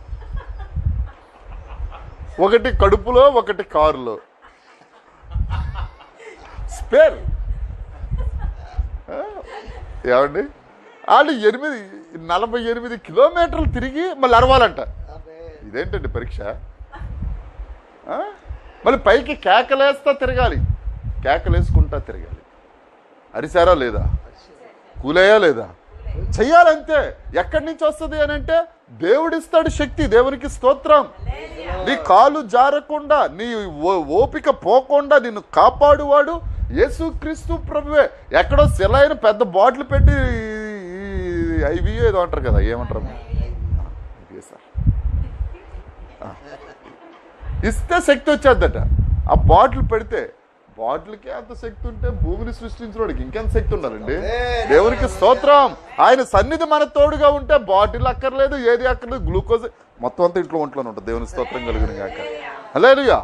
ఒకటి కడుపులో ఒకటి కారులో స్పేర్ ఆ? ఏమండి వాళ్ళు ఎనిమిది నలభై ఎనిమిది కిలోమీటర్లు తిరిగి మళ్ళీ అరవాలంట ఇదేంటండి పరీక్ష ఆ? మళ్ళీ పైకి కేకలేస్తా తిరగాలి కేకలేసుకుంటా తిరగాలి అరిసారా లేదా కూలేయా లేదా చెయ్యాలంతే ఎక్కడి నుంచి వస్తుంది అని అంటే దేవుడిస్తాడు శక్తి దేవునికి స్తోత్రం నీ కాలు జారకుండా నీ ఓ- ఓపిక పోకుండా నిన్ను కాపాడువాడు యేసుక్రీస్తు ప్రభువే ఎక్కడో సెలైన పెద్ద బాటిల్ పెట్టి ఐవి ఏదో అంటారు కదా ఏమంటారు ఇదే సార్ ఆ. ఇస్తే శక్తి వచ్చేద్దట ఆ బాటిల్ పెడితే బాటిల్కి అంత శక్తి ఉంటే భూమిని సృష్టించినోడికి ఇంకెంత శక్తి ఉండాలండి దేవునికి స్తోత్రం ఆయన సన్నిధి మన తోడుగా ఉంటే బాటిల్ అక్కర్లేదు ఏది అక్కర్లేదు గ్లూకోజ్ మొత్తం అంతా ఇంట్లో ఒంట్లోనే ఉంటుంది దేవుని స్తోత్రం కలిగిన గాక హల్లెలూయా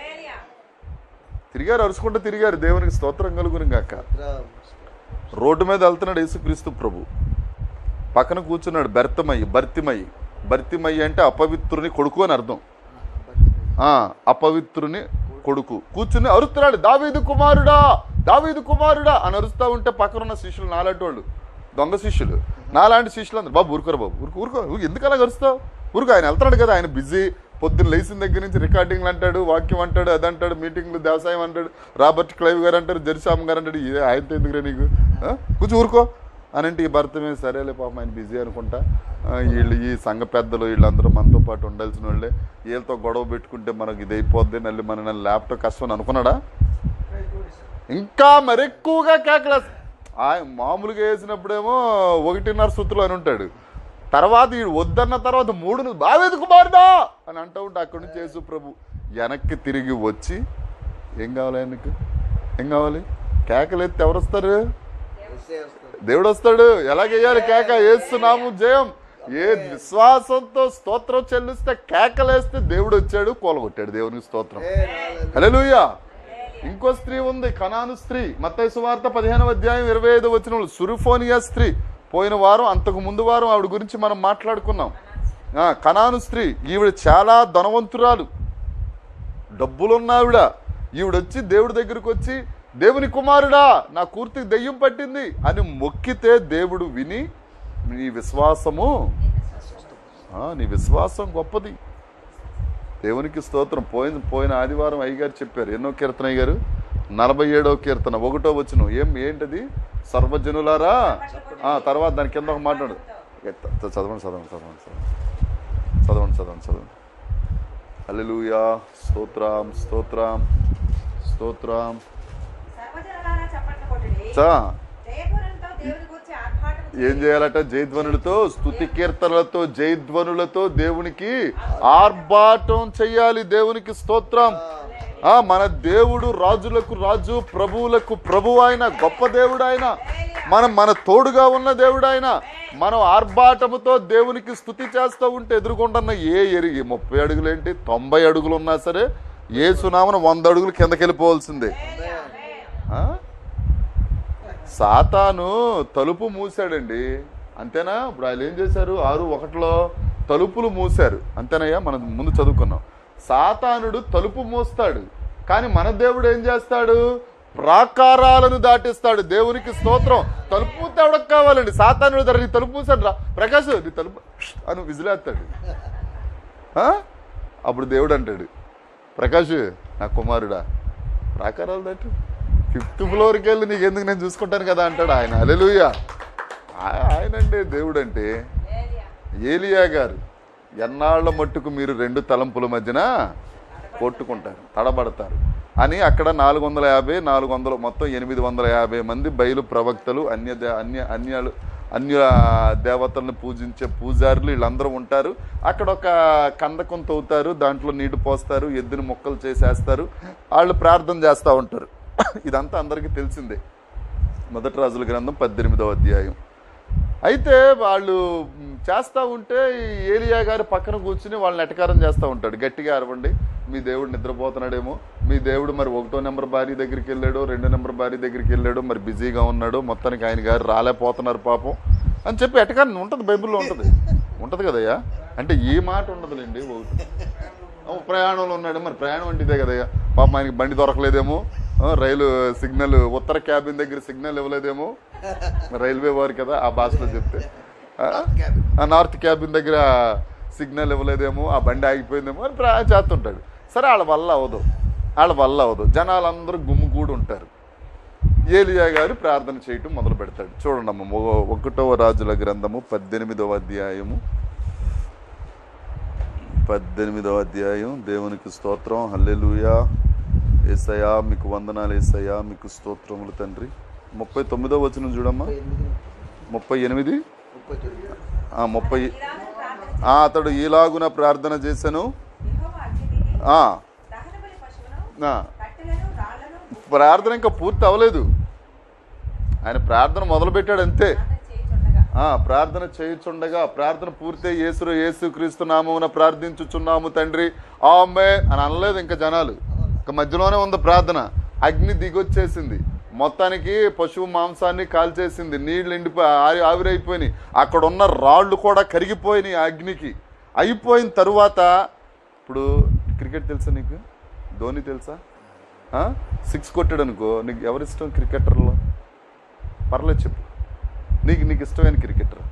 తిరిగారు అరుచుకుంటూ తిరిగారు దేవునికి స్తోత్రం కలుగును గాక రోడ్డు మీద వెళ్తున్నాడు యేసుక్రీస్తు ప్రభు పక్కన కూర్చున్నాడు బెర్తమయ్యి భర్తిమయ్యి భర్తిమయ్యి అంటే అపవిత్రుని కొడుకు అని అర్థం ఆ అపవిత్రుని కొడుకు కూర్చుని అరుస్తున్నాడు దావీదు కుమారుడా దావీదు కుమారుడా అని అరుస్తా ఉంటే పక్కన ఉన్న శిష్యులు నాలాంటి వాళ్ళు దొంగ శిష్యులు నాలాంటి శిష్యులు అందరు బాబు ఊరుకోరు బాబు ఊరుకో ఊరుకో ఊ- ఎందుకు అలా అరుస్తావు ఊరుకో ఆయన వెళ్తున్నాడు కదా ఆయన బిజీ పొద్దున్న లేచిన దగ్గర నుంచి రికార్డింగ్లు అంటాడు వాక్యం అంటాడు అది అంటాడు మీటింగ్లు వ్యవసాయం అంటాడు రాబర్ట్ క్లైవ్ గారు అంటారు జెరిసామ్ గారు అంటాడు ఇదే ఆయనతో ఎందుకురా నీకు ఆ? కూర్చో ఊరుకో అని అంటే ఈ భర్త మీద సరేలే పాపం ఆయన బిజీ అనుకుంటా ఆ, వీళ్ళు ఈ సంఘ పెద్దలు వీళ్ళందరూ మనతో పాటు ఉండాల్సిన వాళ్ళే వీళ్ళతో గొడవ పెట్టుకుంటే మనకి ఇది అయిపోద్ది నల్లి మన నన్ను ల్యాప్టాప్ కష్టం అని అనుకున్నాడా ఇంకా మరెక్కువగా కేకలేస్ ఆయన మామూలుగా వేసినప్పుడేమో ఒకటిన్నర సుత్తులు అని ఉంటాడు తర్వాత ఈ వద్దన్న తర్వాత మూడు బావేది కుమారుడా అని అంటూ ఉంటే అక్కడి నుంచి యేసు ప్రభు వెనక్కి తిరిగి వచ్చి ఏం కావాలి ఆయనకు ఏం కావాలి కేకలెత్తి ఎవరు వస్తారు దేవుడు వస్తాడు ఎలాగేయాలి కేక వేస్తున్నాము జయం ఏ విశ్వాసంతో స్తోత్రం చెల్లిస్తే కేకలేస్తే దేవుడు వచ్చాడు కూలగొట్టాడు దేవునికి స్తోత్రం హల్లెలూయా ఇంకో స్త్రీ ఉంది కనాను స్త్రీ మత్తయి సువార్త పదిహేనవ అధ్యాయం ఇరవై ఐదు వచ్చిన సురుఫోనియా స్త్రీ పోయిన వారం అంతకు ముందు వారం ఆవిడ గురించి మనం మాట్లాడుకున్నాం ఆ, కనాను స్త్రీ ఈవిడ చాలా ధనవంతురాలు డబ్బులున్న ఆవిడ ఈవిడొచ్చి దేవుడి దగ్గరికి వచ్చి దేవుని కుమారుడా నా కూర్తికి దెయ్యం పట్టింది అని మొక్కితే దేవుడు విని నీ విశ్వాసము ఆ, నీ విశ్వాసం గొప్పది దేవునికి స్తోత్రం పోయిన పోయిన ఆదివారం అయ్యగారు చెప్పారు ఎన్నో కీర్తన అయ్యారు నలభై ఏడో కీర్తన ఒకటో వచ్చిన ఏం ఏంటది సర్వజనులారా ఆ, తర్వాత దాని కింద ఒక మాట్లాడు చదవండి చదవండి చదవండి చదవండి చదవండి చదవండి చదవండి హల్లెలూయా స్తోత్రం స్తోత్రం స్తోత్రం సర్వజనులారా చప్పట్లు కొట్టుడి. చా జయపురంతో దేవుని గూర్చి ఆర్భాటము ఏం చేయాలట జయధ్వనులతో స్తుతి కీర్తనలతో జయధ్వనులతో దేవునికి ఆర్భాటం చెయ్యాలి దేవునికి స్తోత్రం ఆ మన దేవుడు రాజులకు రాజు ప్రభువులకు ప్రభు ఆయన గొప్ప దేవుడు ఆయన హల్లెలూయా. మనం మన తోడుగా ఉన్న దేవుడు ఆయన మనం ఆర్భాటముతో దేవునికి స్థుతి చేస్తూ ఉంటే ఎదుర్కొంటున్న ఏ ఎరిగి ముప్పై అడుగులేంటి తొంభై అడుగులు ఉన్నా సరే ఏ సునామను వంద అడుగులు కిందకి వెళ్ళిపోవాల్సిందే ఆ? సాతాను తలుపు మూసాడండి అంతేనా ఇప్పుడు ఆయన ఏం చేశారు ఆరు ఒకటిలో తలుపులు మూసారు అంతేనయ్యా మనం ముందు చదువుకున్నాం సాతానుడు తలుపు మూస్తాడు కానీ మన దేవుడు ఏం చేస్తాడు ప్రాకారాలను దాటిస్తాడు దేవునికి స్తోత్రం తలుపు మూస్తే ఎవడకు కావాలండి సాతానుడు ధర నీ తలుపు మూసాడు రా ప్రకాష్ నీ తలుపు అని విజిలేస్తాడు ఆ? అప్పుడు దేవుడు అంటాడు ప్రకాష్ నా కుమారుడా ప్రాకారాలు దాటు ఫిఫ్త్ ఫ్లోర్కి వెళ్ళి నీకు ఎందుకు నేను చూసుకుంటాను కదా అంటాడు ఆయన అలెలుయ ఆయనండి దేవుడు అంటే ఏలియా గారు ఎన్నాళ్ళ మట్టుకు మీరు రెండు తలంపుల మధ్యన కొట్టుకుంటారు తడబడతారు అని అక్కడ నాలుగు వందల యాభై నాలుగు వందలు మొత్తం ఎనిమిది వందల యాభై మంది బయలు ప్రవక్తలు అన్య దే- అన్య అన్యాలు అన్య దేవతలను పూజించే పూజారులు వీళ్ళందరూ ఉంటారు అక్కడ ఒక కందకం తవ్వుతారు దాంట్లో నీళ్లు పోస్తారు ఎద్దుని మొక్కలు చేసేస్తారు వాళ్ళు ప్రార్థన చేస్తూ ఉంటారు ఇదంతా అందరికీ తెలిసిందే మొదటి రాజుల గ్రంథం పద్దెనిమిదవ అధ్యాయం అయితే వాళ్ళు మ్, చేస్తా ఉంటే ఈ ఏలియా గారు పక్కన కూర్చుని వాళ్ళని ఎటకారం చేస్తూ ఉంటాడు గట్టిగా అరవండి మీ దేవుడు నిద్రపోతున్నాడేమో మీ దేవుడు మరి ఒకటో నెంబర్ భార్య దగ్గరికి వెళ్ళాడు రెండో నెంబర్ భార్య దగ్గరికి వెళ్ళాడు మరి బిజీగా ఉన్నాడు మొత్తానికి ఆయన గారు రాలేకపోతున్నారు పాపం అని చెప్పి ఎటకారం ఉంటుంది బైబిల్లో ఉంటుంది ఉంటుంది కదయ్యా అంటే ఈ మాట ఉండదులేండి ఒకటి ఓ, ప్రయాణంలో ఉన్నాడు మరి ప్రయాణం అంటే ఇదే కదయ్యా పాపం ఆయనకి బండి దొరకలేదేమో ఆ, రైలు సిగ్నల్ ఉత్తర క్యాబిన్ దగ్గర సిగ్నల్ ఇవ్వలేదేమో రైల్వే వారు కదా ఆ భాషలో చెప్తే ఆ? ఆ నార్త్ క్యాబిన్ దగ్గర సిగ్నల్ ఇవ్వలేదేమో ఆ బండి ఆగిపోయిందేమో అని ప్రయాణం చేస్తుంటాడు సరే వాళ్ళ వల్ల అవదు వాళ్ళ వల్ల అవదు జనాలందరూ గుమ్ముగూడు ఉంటారు ఏలియా గారు ప్రార్థన చేయటం మొదలు పెడతాడు చూడండి అమ్మ మొ- ఒకటవ రాజుల గ్రంథము పద్దెనిమిదవ అధ్యాయము పద్దెనిమిదవ అధ్యాయం దేవునికి స్తోత్రం హల్లెలూయా ఏసయా మీకు వందనాలు ఏసయా మీకు స్తోత్రములు తండ్రి ముప్పై తొమ్మిదవ వచనం చూడమ్మా ఎనిమిది ముప్పై ఎనిమిది ముప్పై తొమ్మిది ఆ, ముప్పై ఇలాగ ప్రార్థన ఆ, అతడు ఈలాగున ప్రార్థన చేశాను యెహోవా అగ్ని దిగి ఆ, దహనబలి పశువును ఆ, కట్టెలను రాళ్లను ప్రార్థన ఇంకా పూర్తి అవ్వలేదు ఆయన ప్రార్థన మొదలు పెట్టాడు అంతే ప్రార్థన చేయుచుండగా ఆ ప్రార్థన చేయుచుండగా ప్రార్థన పూర్తి యేసు యేసు క్రీస్తు నామమున ప్రార్థించుచున్నాము తండ్రి ఆమె అని అనలేదు ఇంకా జనాలు ఇంకా మధ్యలోనే ఉంది ప్రార్థన అగ్ని దిగొచ్చేసింది మొత్తానికి పశువు మాంసాన్ని కాల్చేసింది నీళ్లు ఎండిపోయి ఆవి- ఆవిరైపోయినాయి అక్కడ ఉన్న రాళ్ళు కూడా కరిగిపోయినాయి ఆ అగ్నికి అయిపోయిన తరువాత ఇప్పుడు క్రికెట్ తెలుసా నీకు ధోని తెలుసా సిక్స్ కొట్టాడు అనుకో నీకు ఎవరిష్టం క్రికెటర్లో పర్లేదు చెప్పు నీకు నీకు ఇష్టమైన క్రికెటర్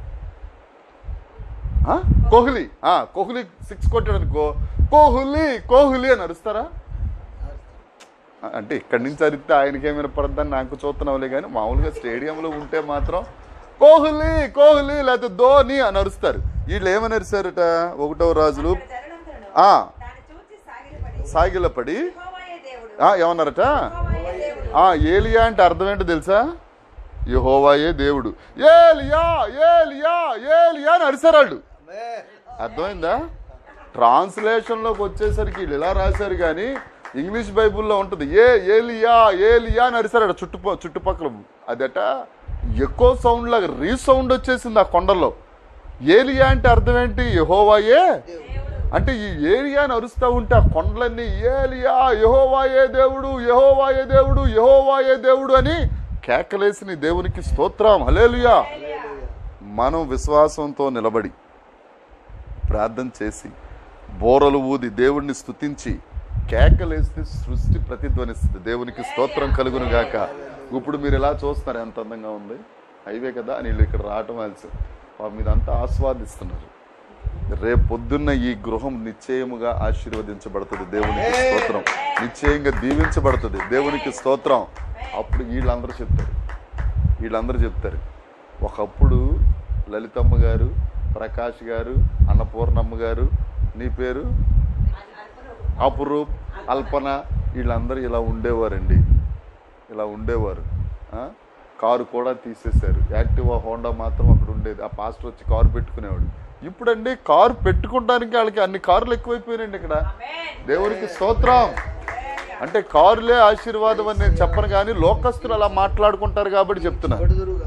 ఆ? కోహ్లీ ఆ, కోహ్లీ సిక్స్ కొట్టాడు అనుకో కోహ్లీ కోహ్లీ అని అరుస్తారా ఆ, అంటే ఇక్కడి నుంచి అరిస్తే ఆయనకేం వినపడద్దని నాకు చూస్తున్నావులే కానీ మామూలుగా స్టేడియంలో ఉంటే మాత్రం కోహ్లీ కోహ్లీ లేకపోతే ధోని అని అరుస్తారు వీళ్ళు ఏమని అరిశారట ఒకటవ రాజులు అక్కడ జనులందరూ ఆ దాన్ని చూచి సాగిలపడి సాగిలపడి యెహోవాయే దేవుడు ఆ, ఏమన్నారట యెహోవాయే దేవుడు ఆ ఏలియా అంటే అర్థం ఏంటో తెలుసా యెహోవాయే దేవుడు ఏలియా ఏలియా ఏలియా అని అరిసారు వాళ్ళు ఆమె అర్థమైందా ట్రాన్స్లేషన్లోకి వచ్చేసరికి వీళ్ళు ఇలా రాశారు కానీ ఇంగ్లీష్ బైబుల్లో ఉంటుంది ఏ ఏలియా ఏలియా అని అరిసారట చుట్టుప చుట్టుపక్కల అదట ఎక్కువ సౌండ్ లాగా రీసౌండ్ వచ్చేసింది ఆ కొండల్లో ఏలియా అంటే అర్థం ఏంటి యహోవాయే అంటే ఈ ఏలియాని అరుస్తూ ఉంటే ఆ కొండలన్నీ ఏలియా యహోవాయే దేవుడు యహోవాయే దేవుడు యహోవాయే దేవుడు అని కేకలేసి నీ దేవునికి స్తోత్రం హలేలుయా మనం విశ్వాసంతో నిలబడి ప్రార్థన చేసి బోరలు ఊది దేవుణ్ణి స్తుతించి కేకలేస్తే సృష్టి ప్రతిధ్వనిస్తుంది దేవునికి స్తోత్రం కలుగును గాక ఇప్పుడు మీరు ఎలా చూస్తున్నారు ఎంత అందంగా ఉంది హైవే కదా అని వీళ్ళు ఇక్కడ రావటం ఆల్సి పాపం మీదంతా ఆస్వాదిస్తున్నారు రేపు పొద్దున్న ఈ గృహం నిశ్చయముగా ఆశీర్వదించబడుతుంది దేవునికి స్తోత్రం నిశ్చయంగా దీవించబడుతుంది దేవునికి స్తోత్రం అప్పుడు వీళ్ళందరూ చెప్తారు వీళ్ళందరూ చెప్తారు ఒకప్పుడు లలితమ్మ గారు ప్రకాష్ గారు అన్నపూర్ణమ్మ గారు నీ పేరు అపురూప్ అల్పన వీళ్ళందరూ ఇలా ఉండేవారండి ఇలా ఉండేవారు ఆ? కారు కూడా తీసేశారు యాక్టివా హోండా మాత్రం అక్కడ ఉండేది ఆ పాస్టర్ వచ్చి కారు పెట్టుకునేవాడు ఇప్పుడండి కారు పెట్టుకోవడానికి వాళ్ళకి అన్ని కార్లు ఎక్కువైపోయినాయండి ఇక్కడ దేవునికి స్తోత్రం అంటే కారులే ఆశీర్వాదం అని నేను చెప్పను కానీ లోకస్తులు అలా మాట్లాడుకుంటారు కాబట్టి చెప్తున్నా పడుదురుగాక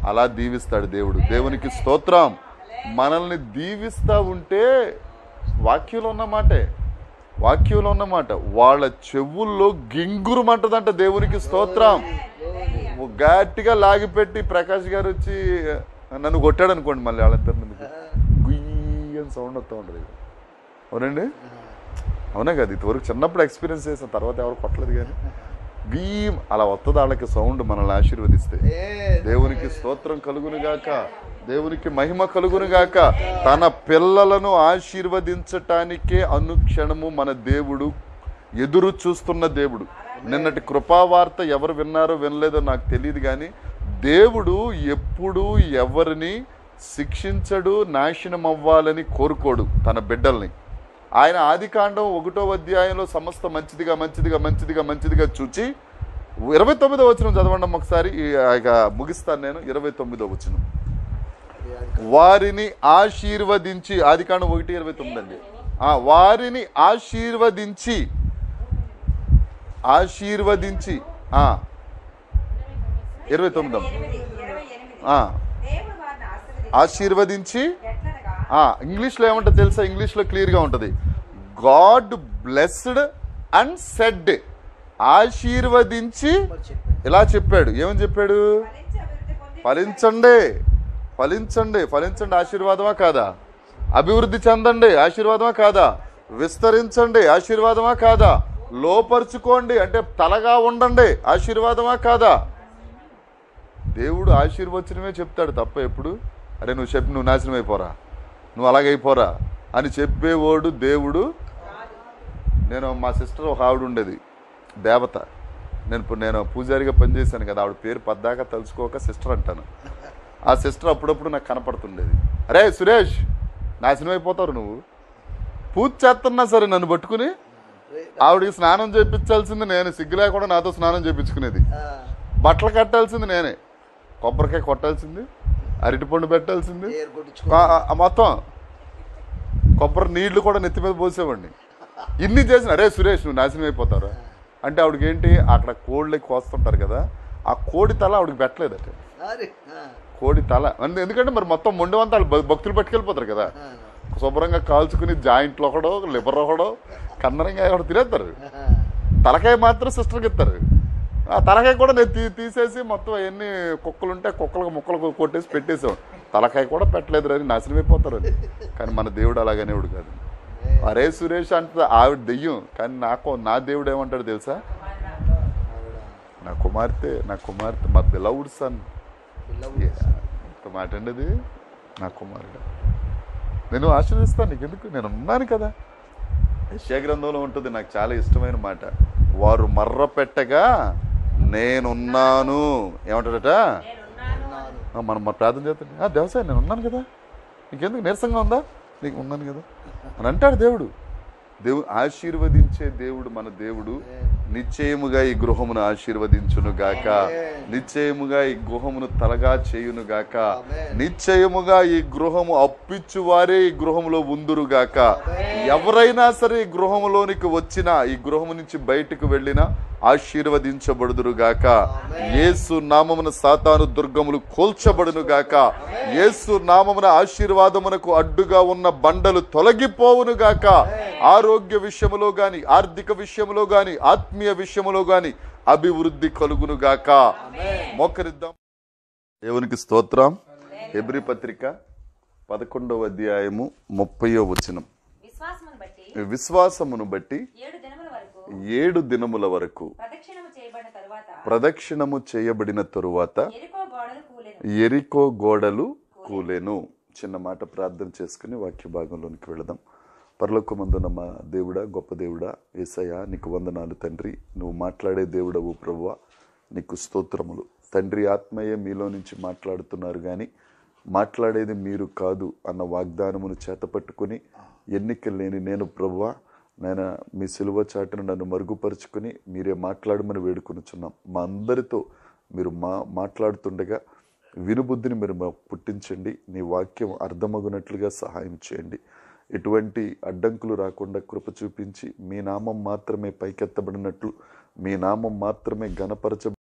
అలా దీవిస్తాడు దేవుడు దేవునికి స్తోత్రం మనల్ని దీవిస్తా ఉంటే వాక్యంలో ఉన్న మాటే వాక్యంలో ఉన్న మాట వాళ్ళ చెవుల్లో గింగురుమంటదంట దేవునికి స్తోత్రం గట్టిగా లాగిపెట్టి ప్రకాష్ గారు వచ్చి నన్ను కొట్టాడు అనుకోండి మళ్ళీ వాళ్ళిద్దరి ముందుకు గుయ్యి అని సౌండ్ వస్తూ ఉంటుంది అవునండి అవునా కదా ఇంతవరకు చిన్నప్పుడు ఎక్స్పీరియన్స్ చేసిన తర్వాత ఎవరు కొట్టలేదు కానీ గీం అలా వస్తుంది వాళ్ళకి సౌండ్ మనల్ని ఆశీర్వదిస్తే దేవునికి స్తోత్రం కలుగును గాక దేవునికి మహిమ కలుగును గాక తన పిల్లలను ఆశీర్వదించటానికే అనుక్షణము మన దేవుడు ఎదురు చూస్తున్న దేవుడు నిన్నటి కృపావార్త ఎవరు విన్నారో వినలేదో నాకు తెలియదు కానీ దేవుడు ఎప్పుడు ఎవరిని శిక్షించడు నాశనం అవ్వాలని కోరుకోడు తన బిడ్డల్ని ఆయన ఆదికాండం ఒకటో అధ్యాయంలో సమస్త మంచిదిగా మంచిదిగా మంచిదిగా మంచిదిగా చూచి ఇరవై తొమ్మిదో వచ్చిన చదవండి ఒకసారి ఈ- ఇక ముగిస్తాను నేను ఇరవై తొమ్మిదో వచ్చిన వారిని ఆశీర్వదించి ఆదికాండం ఒకటి ఇరవై తొమ్మిది అండి ఆ, వారిని ఆశీర్వదించి ఆశీర్వదించి ఆ, ఇరవై తొమ్మిది అమ్మ. ఎనిమిది ఇరవై ఎనిమిది ఆ, దేవుడు వారిని ఆశీర్వదించి ఆశీర్వదించి ఎట్లనగా ఆ, ఇంగ్లీష్లో ఏమంటుంది తెలుసా ఇంగ్లీష్లో క్లియర్గా ఉంటుంది గాడ్ బ్లెస్డ్ అండ్ సెడ్ ఆశీర్వదించి మరి చెప్పాను ఇలా చెప్పాడు ఏమని చెప్పాడు ఫలించి అభివృద్ధి పొంది ఫలించండి ఫలించండి ఫలించండి ఆశీర్వాదమా కాదా అభివృద్ధి చెందండి ఆశీర్వాదమా కాదా విస్తరించండి ఆశీర్వాదమా కాదా లోపరుచుకోండి అంటే తలగా ఉండండి ఆశీర్వాదమా కాదా దేవుడు ఆశీర్వచనమే చెప్తాడు తప్ప ఎప్పుడు అరే నువ్వు చెప్పి నువ్వు నాశనం అయిపోరా నువ్వు అలాగైపోరా అని చెప్పేవాడు దేవుడు నేను మా సిస్టర్ ఒక ఆవిడ ఉండేది దేవత నేను ఇప్పుడు నేను పూజారిగా పనిచేశాను కదా ఆవిడ పేరు పద్దాక తలుచుకోక సిస్టర్ అంటాను ఆ సిస్టర్ అప్పుడప్పుడు నాకు కనపడుతుండేది అరే సురేష్ నాశనం అయిపోతావు నువ్వు పూజ చేస్తున్నా సరే నన్ను పట్టుకుని ఆవిడకి స్నానం చేయించాల్సింది నేను సిగ్గు లేకుండా నాతో స్నానం చేయించుకునేది బట్టలు కట్టాల్సింది నేనే కొబ్బరికాయ కొట్టాల్సింది అరటిపండు పెట్టాల్సింది ఏరు కొట్టించుకో ఆ, ఆ, మొత్తం కొబ్బరి నీళ్లు కూడా నెత్తి మీద పోసేవాడిని ఇన్ని చేసిన అరే సురేష్ నువ్వు నాశనం అయిపోతారు అంటే ఆవిడకి ఏంటి అక్కడ కోళ్ళకి కోస్తుంటారు కదా ఆ కోడి తల ఆవిడకి పెట్టలేదట అరే ఆ, కోడి తల అంటే ఎందుకంటే మరి మొత్తం మొండి వాళ్ళు భ- భక్తులు పట్టుకెళ్ళిపోతారు కదా ఆ, శుభ్రంగా కాల్చుకుని జాయింట్లు ఒకడో లివర్ ఒకడో కన్నరంగా ఒకడు తినేస్తారు ఆ, తలకాయ మాత్రం సిస్టర్కి ఇస్తారు ఆ తలకాయ కూడా నేను తీ తీసేసి మొత్తం అవన్నీ కుక్కలు ఉంటే కుక్కలకు ముక్కలు కొట్టేసి పెట్టేసాం తలకాయ కూడా పెట్టలేదు అని నాశనం అయిపోతారు అని కానీ మన దేవుడు అలాగనేవాడు కాదు అరే సురేష్ అంటే ఆవిడ దెయ్యం కానీ నాకు నా దేవుడు ఏమంటాడు తెలుసా ఆవిడ నా కుమార్తె నా కుమార్తె మా బిలవుడ్ సన్ పిల్లవు ఇంత మాట అండి అది నా కుమారుడు నేను ఆశీర్దిస్తాను నీకు ఎందుకు నేను ఉన్నాను కదా యశ్యా గ్రంథంలో ఉంటుంది నాకు చాలా ఇష్టమైన మాట వారు మర్ర పెట్టగా నేనున్నాను ఏమంటాడట ఆ, మనం మన ప్రార్థన చేస్తాం ఆ దేవసాయ నేను ఉన్నాను కదా నీకెందుకు నీరసంగా ఉందా నీకు ఉన్నాను కదా అని అంటాడు దేవుడు దేవుడు ఆశీర్వదించే దేవుడు మన దేవుడు నిశ్చయముగా ఈ గృహమును ఆశీర్వదించును గాక నిశ్చయముగా ఈ గృహమును తలగా చేయును గాక నిశ్చయముగా ఈ గృహము అప్పిచ్చు వారే ఈ గృహములో ఉందురు గాక ఎవరైనా సరే ఈ గృహములోనికి వచ్చినా ఈ గృహము నుంచి బయటకు వెళ్ళినా ఆశీర్వదించబడుదురు గాక యేసు నామమున సాతాను దుర్గములు కోల్చబడును గాక యేసు నామమున ఆశీర్వాదమునకు అడ్డుగా ఉన్న బండలు తొలగిపోవును గాక ఆరోగ్య విషయములో గాని ఆర్థిక విషయములో గాని ఆత్మీయ విషయములో గాని అభివృద్ధి కలుగును గాక మోకరిద్దాం దేవునికి స్తోత్రం హెబ్రి పత్రిక పదకొండవ అధ్యాయము ముప్పయో వచనం విశ్వాసమును బట్టి విశ్వాసమును బట్టి ఏడు దినముల వరకు ఏడు దినముల వరకు ప్రదక్షిణము చేయబడిన తరువాత ప్రదక్షిణము చేయబడిన తరువాత ఎరుకో గోడలు కూలెను ఎరికో గోడలు కూలెను చిన్న మాట ప్రార్థన చేసుకుని వాక్య భాగంలోనికి వెళదాం పరలోకమందున మా దేవుడా గొప్ప దేవుడా ఏసయ్య నీకు వందనాలు తండ్రి నువ్వు మాట్లాడే దేవుడవు ప్రభువా నీకు స్తోత్రములు తండ్రి ఆత్మయే మీలో నుంచి మాట్లాడుతున్నారు కానీ మాట్లాడేది మీరు కాదు అన్న వాగ్దానమును చేతపట్టుకుని ఎన్నిక లేని నేను ప్రభువా నాయన మీ సిలువ చాటును నన్ను మరుగుపరుచుకుని మీరే మాట్లాడమని వేడుకొనుచున్నాం మా అందరితో మీరు మా మాట్లాడుతుండగా వినుబుద్ధిని మీరు మాకు పుట్టించండి నీ వాక్యం అర్థమగునట్లుగా సహాయం చేయండి ఎటువంటి అడ్డంకులు రాకుండా కృప చూపించి మీ నామం మాత్రమే పైకెత్తబడినట్లు మీ నామం మాత్రమే గణపరచ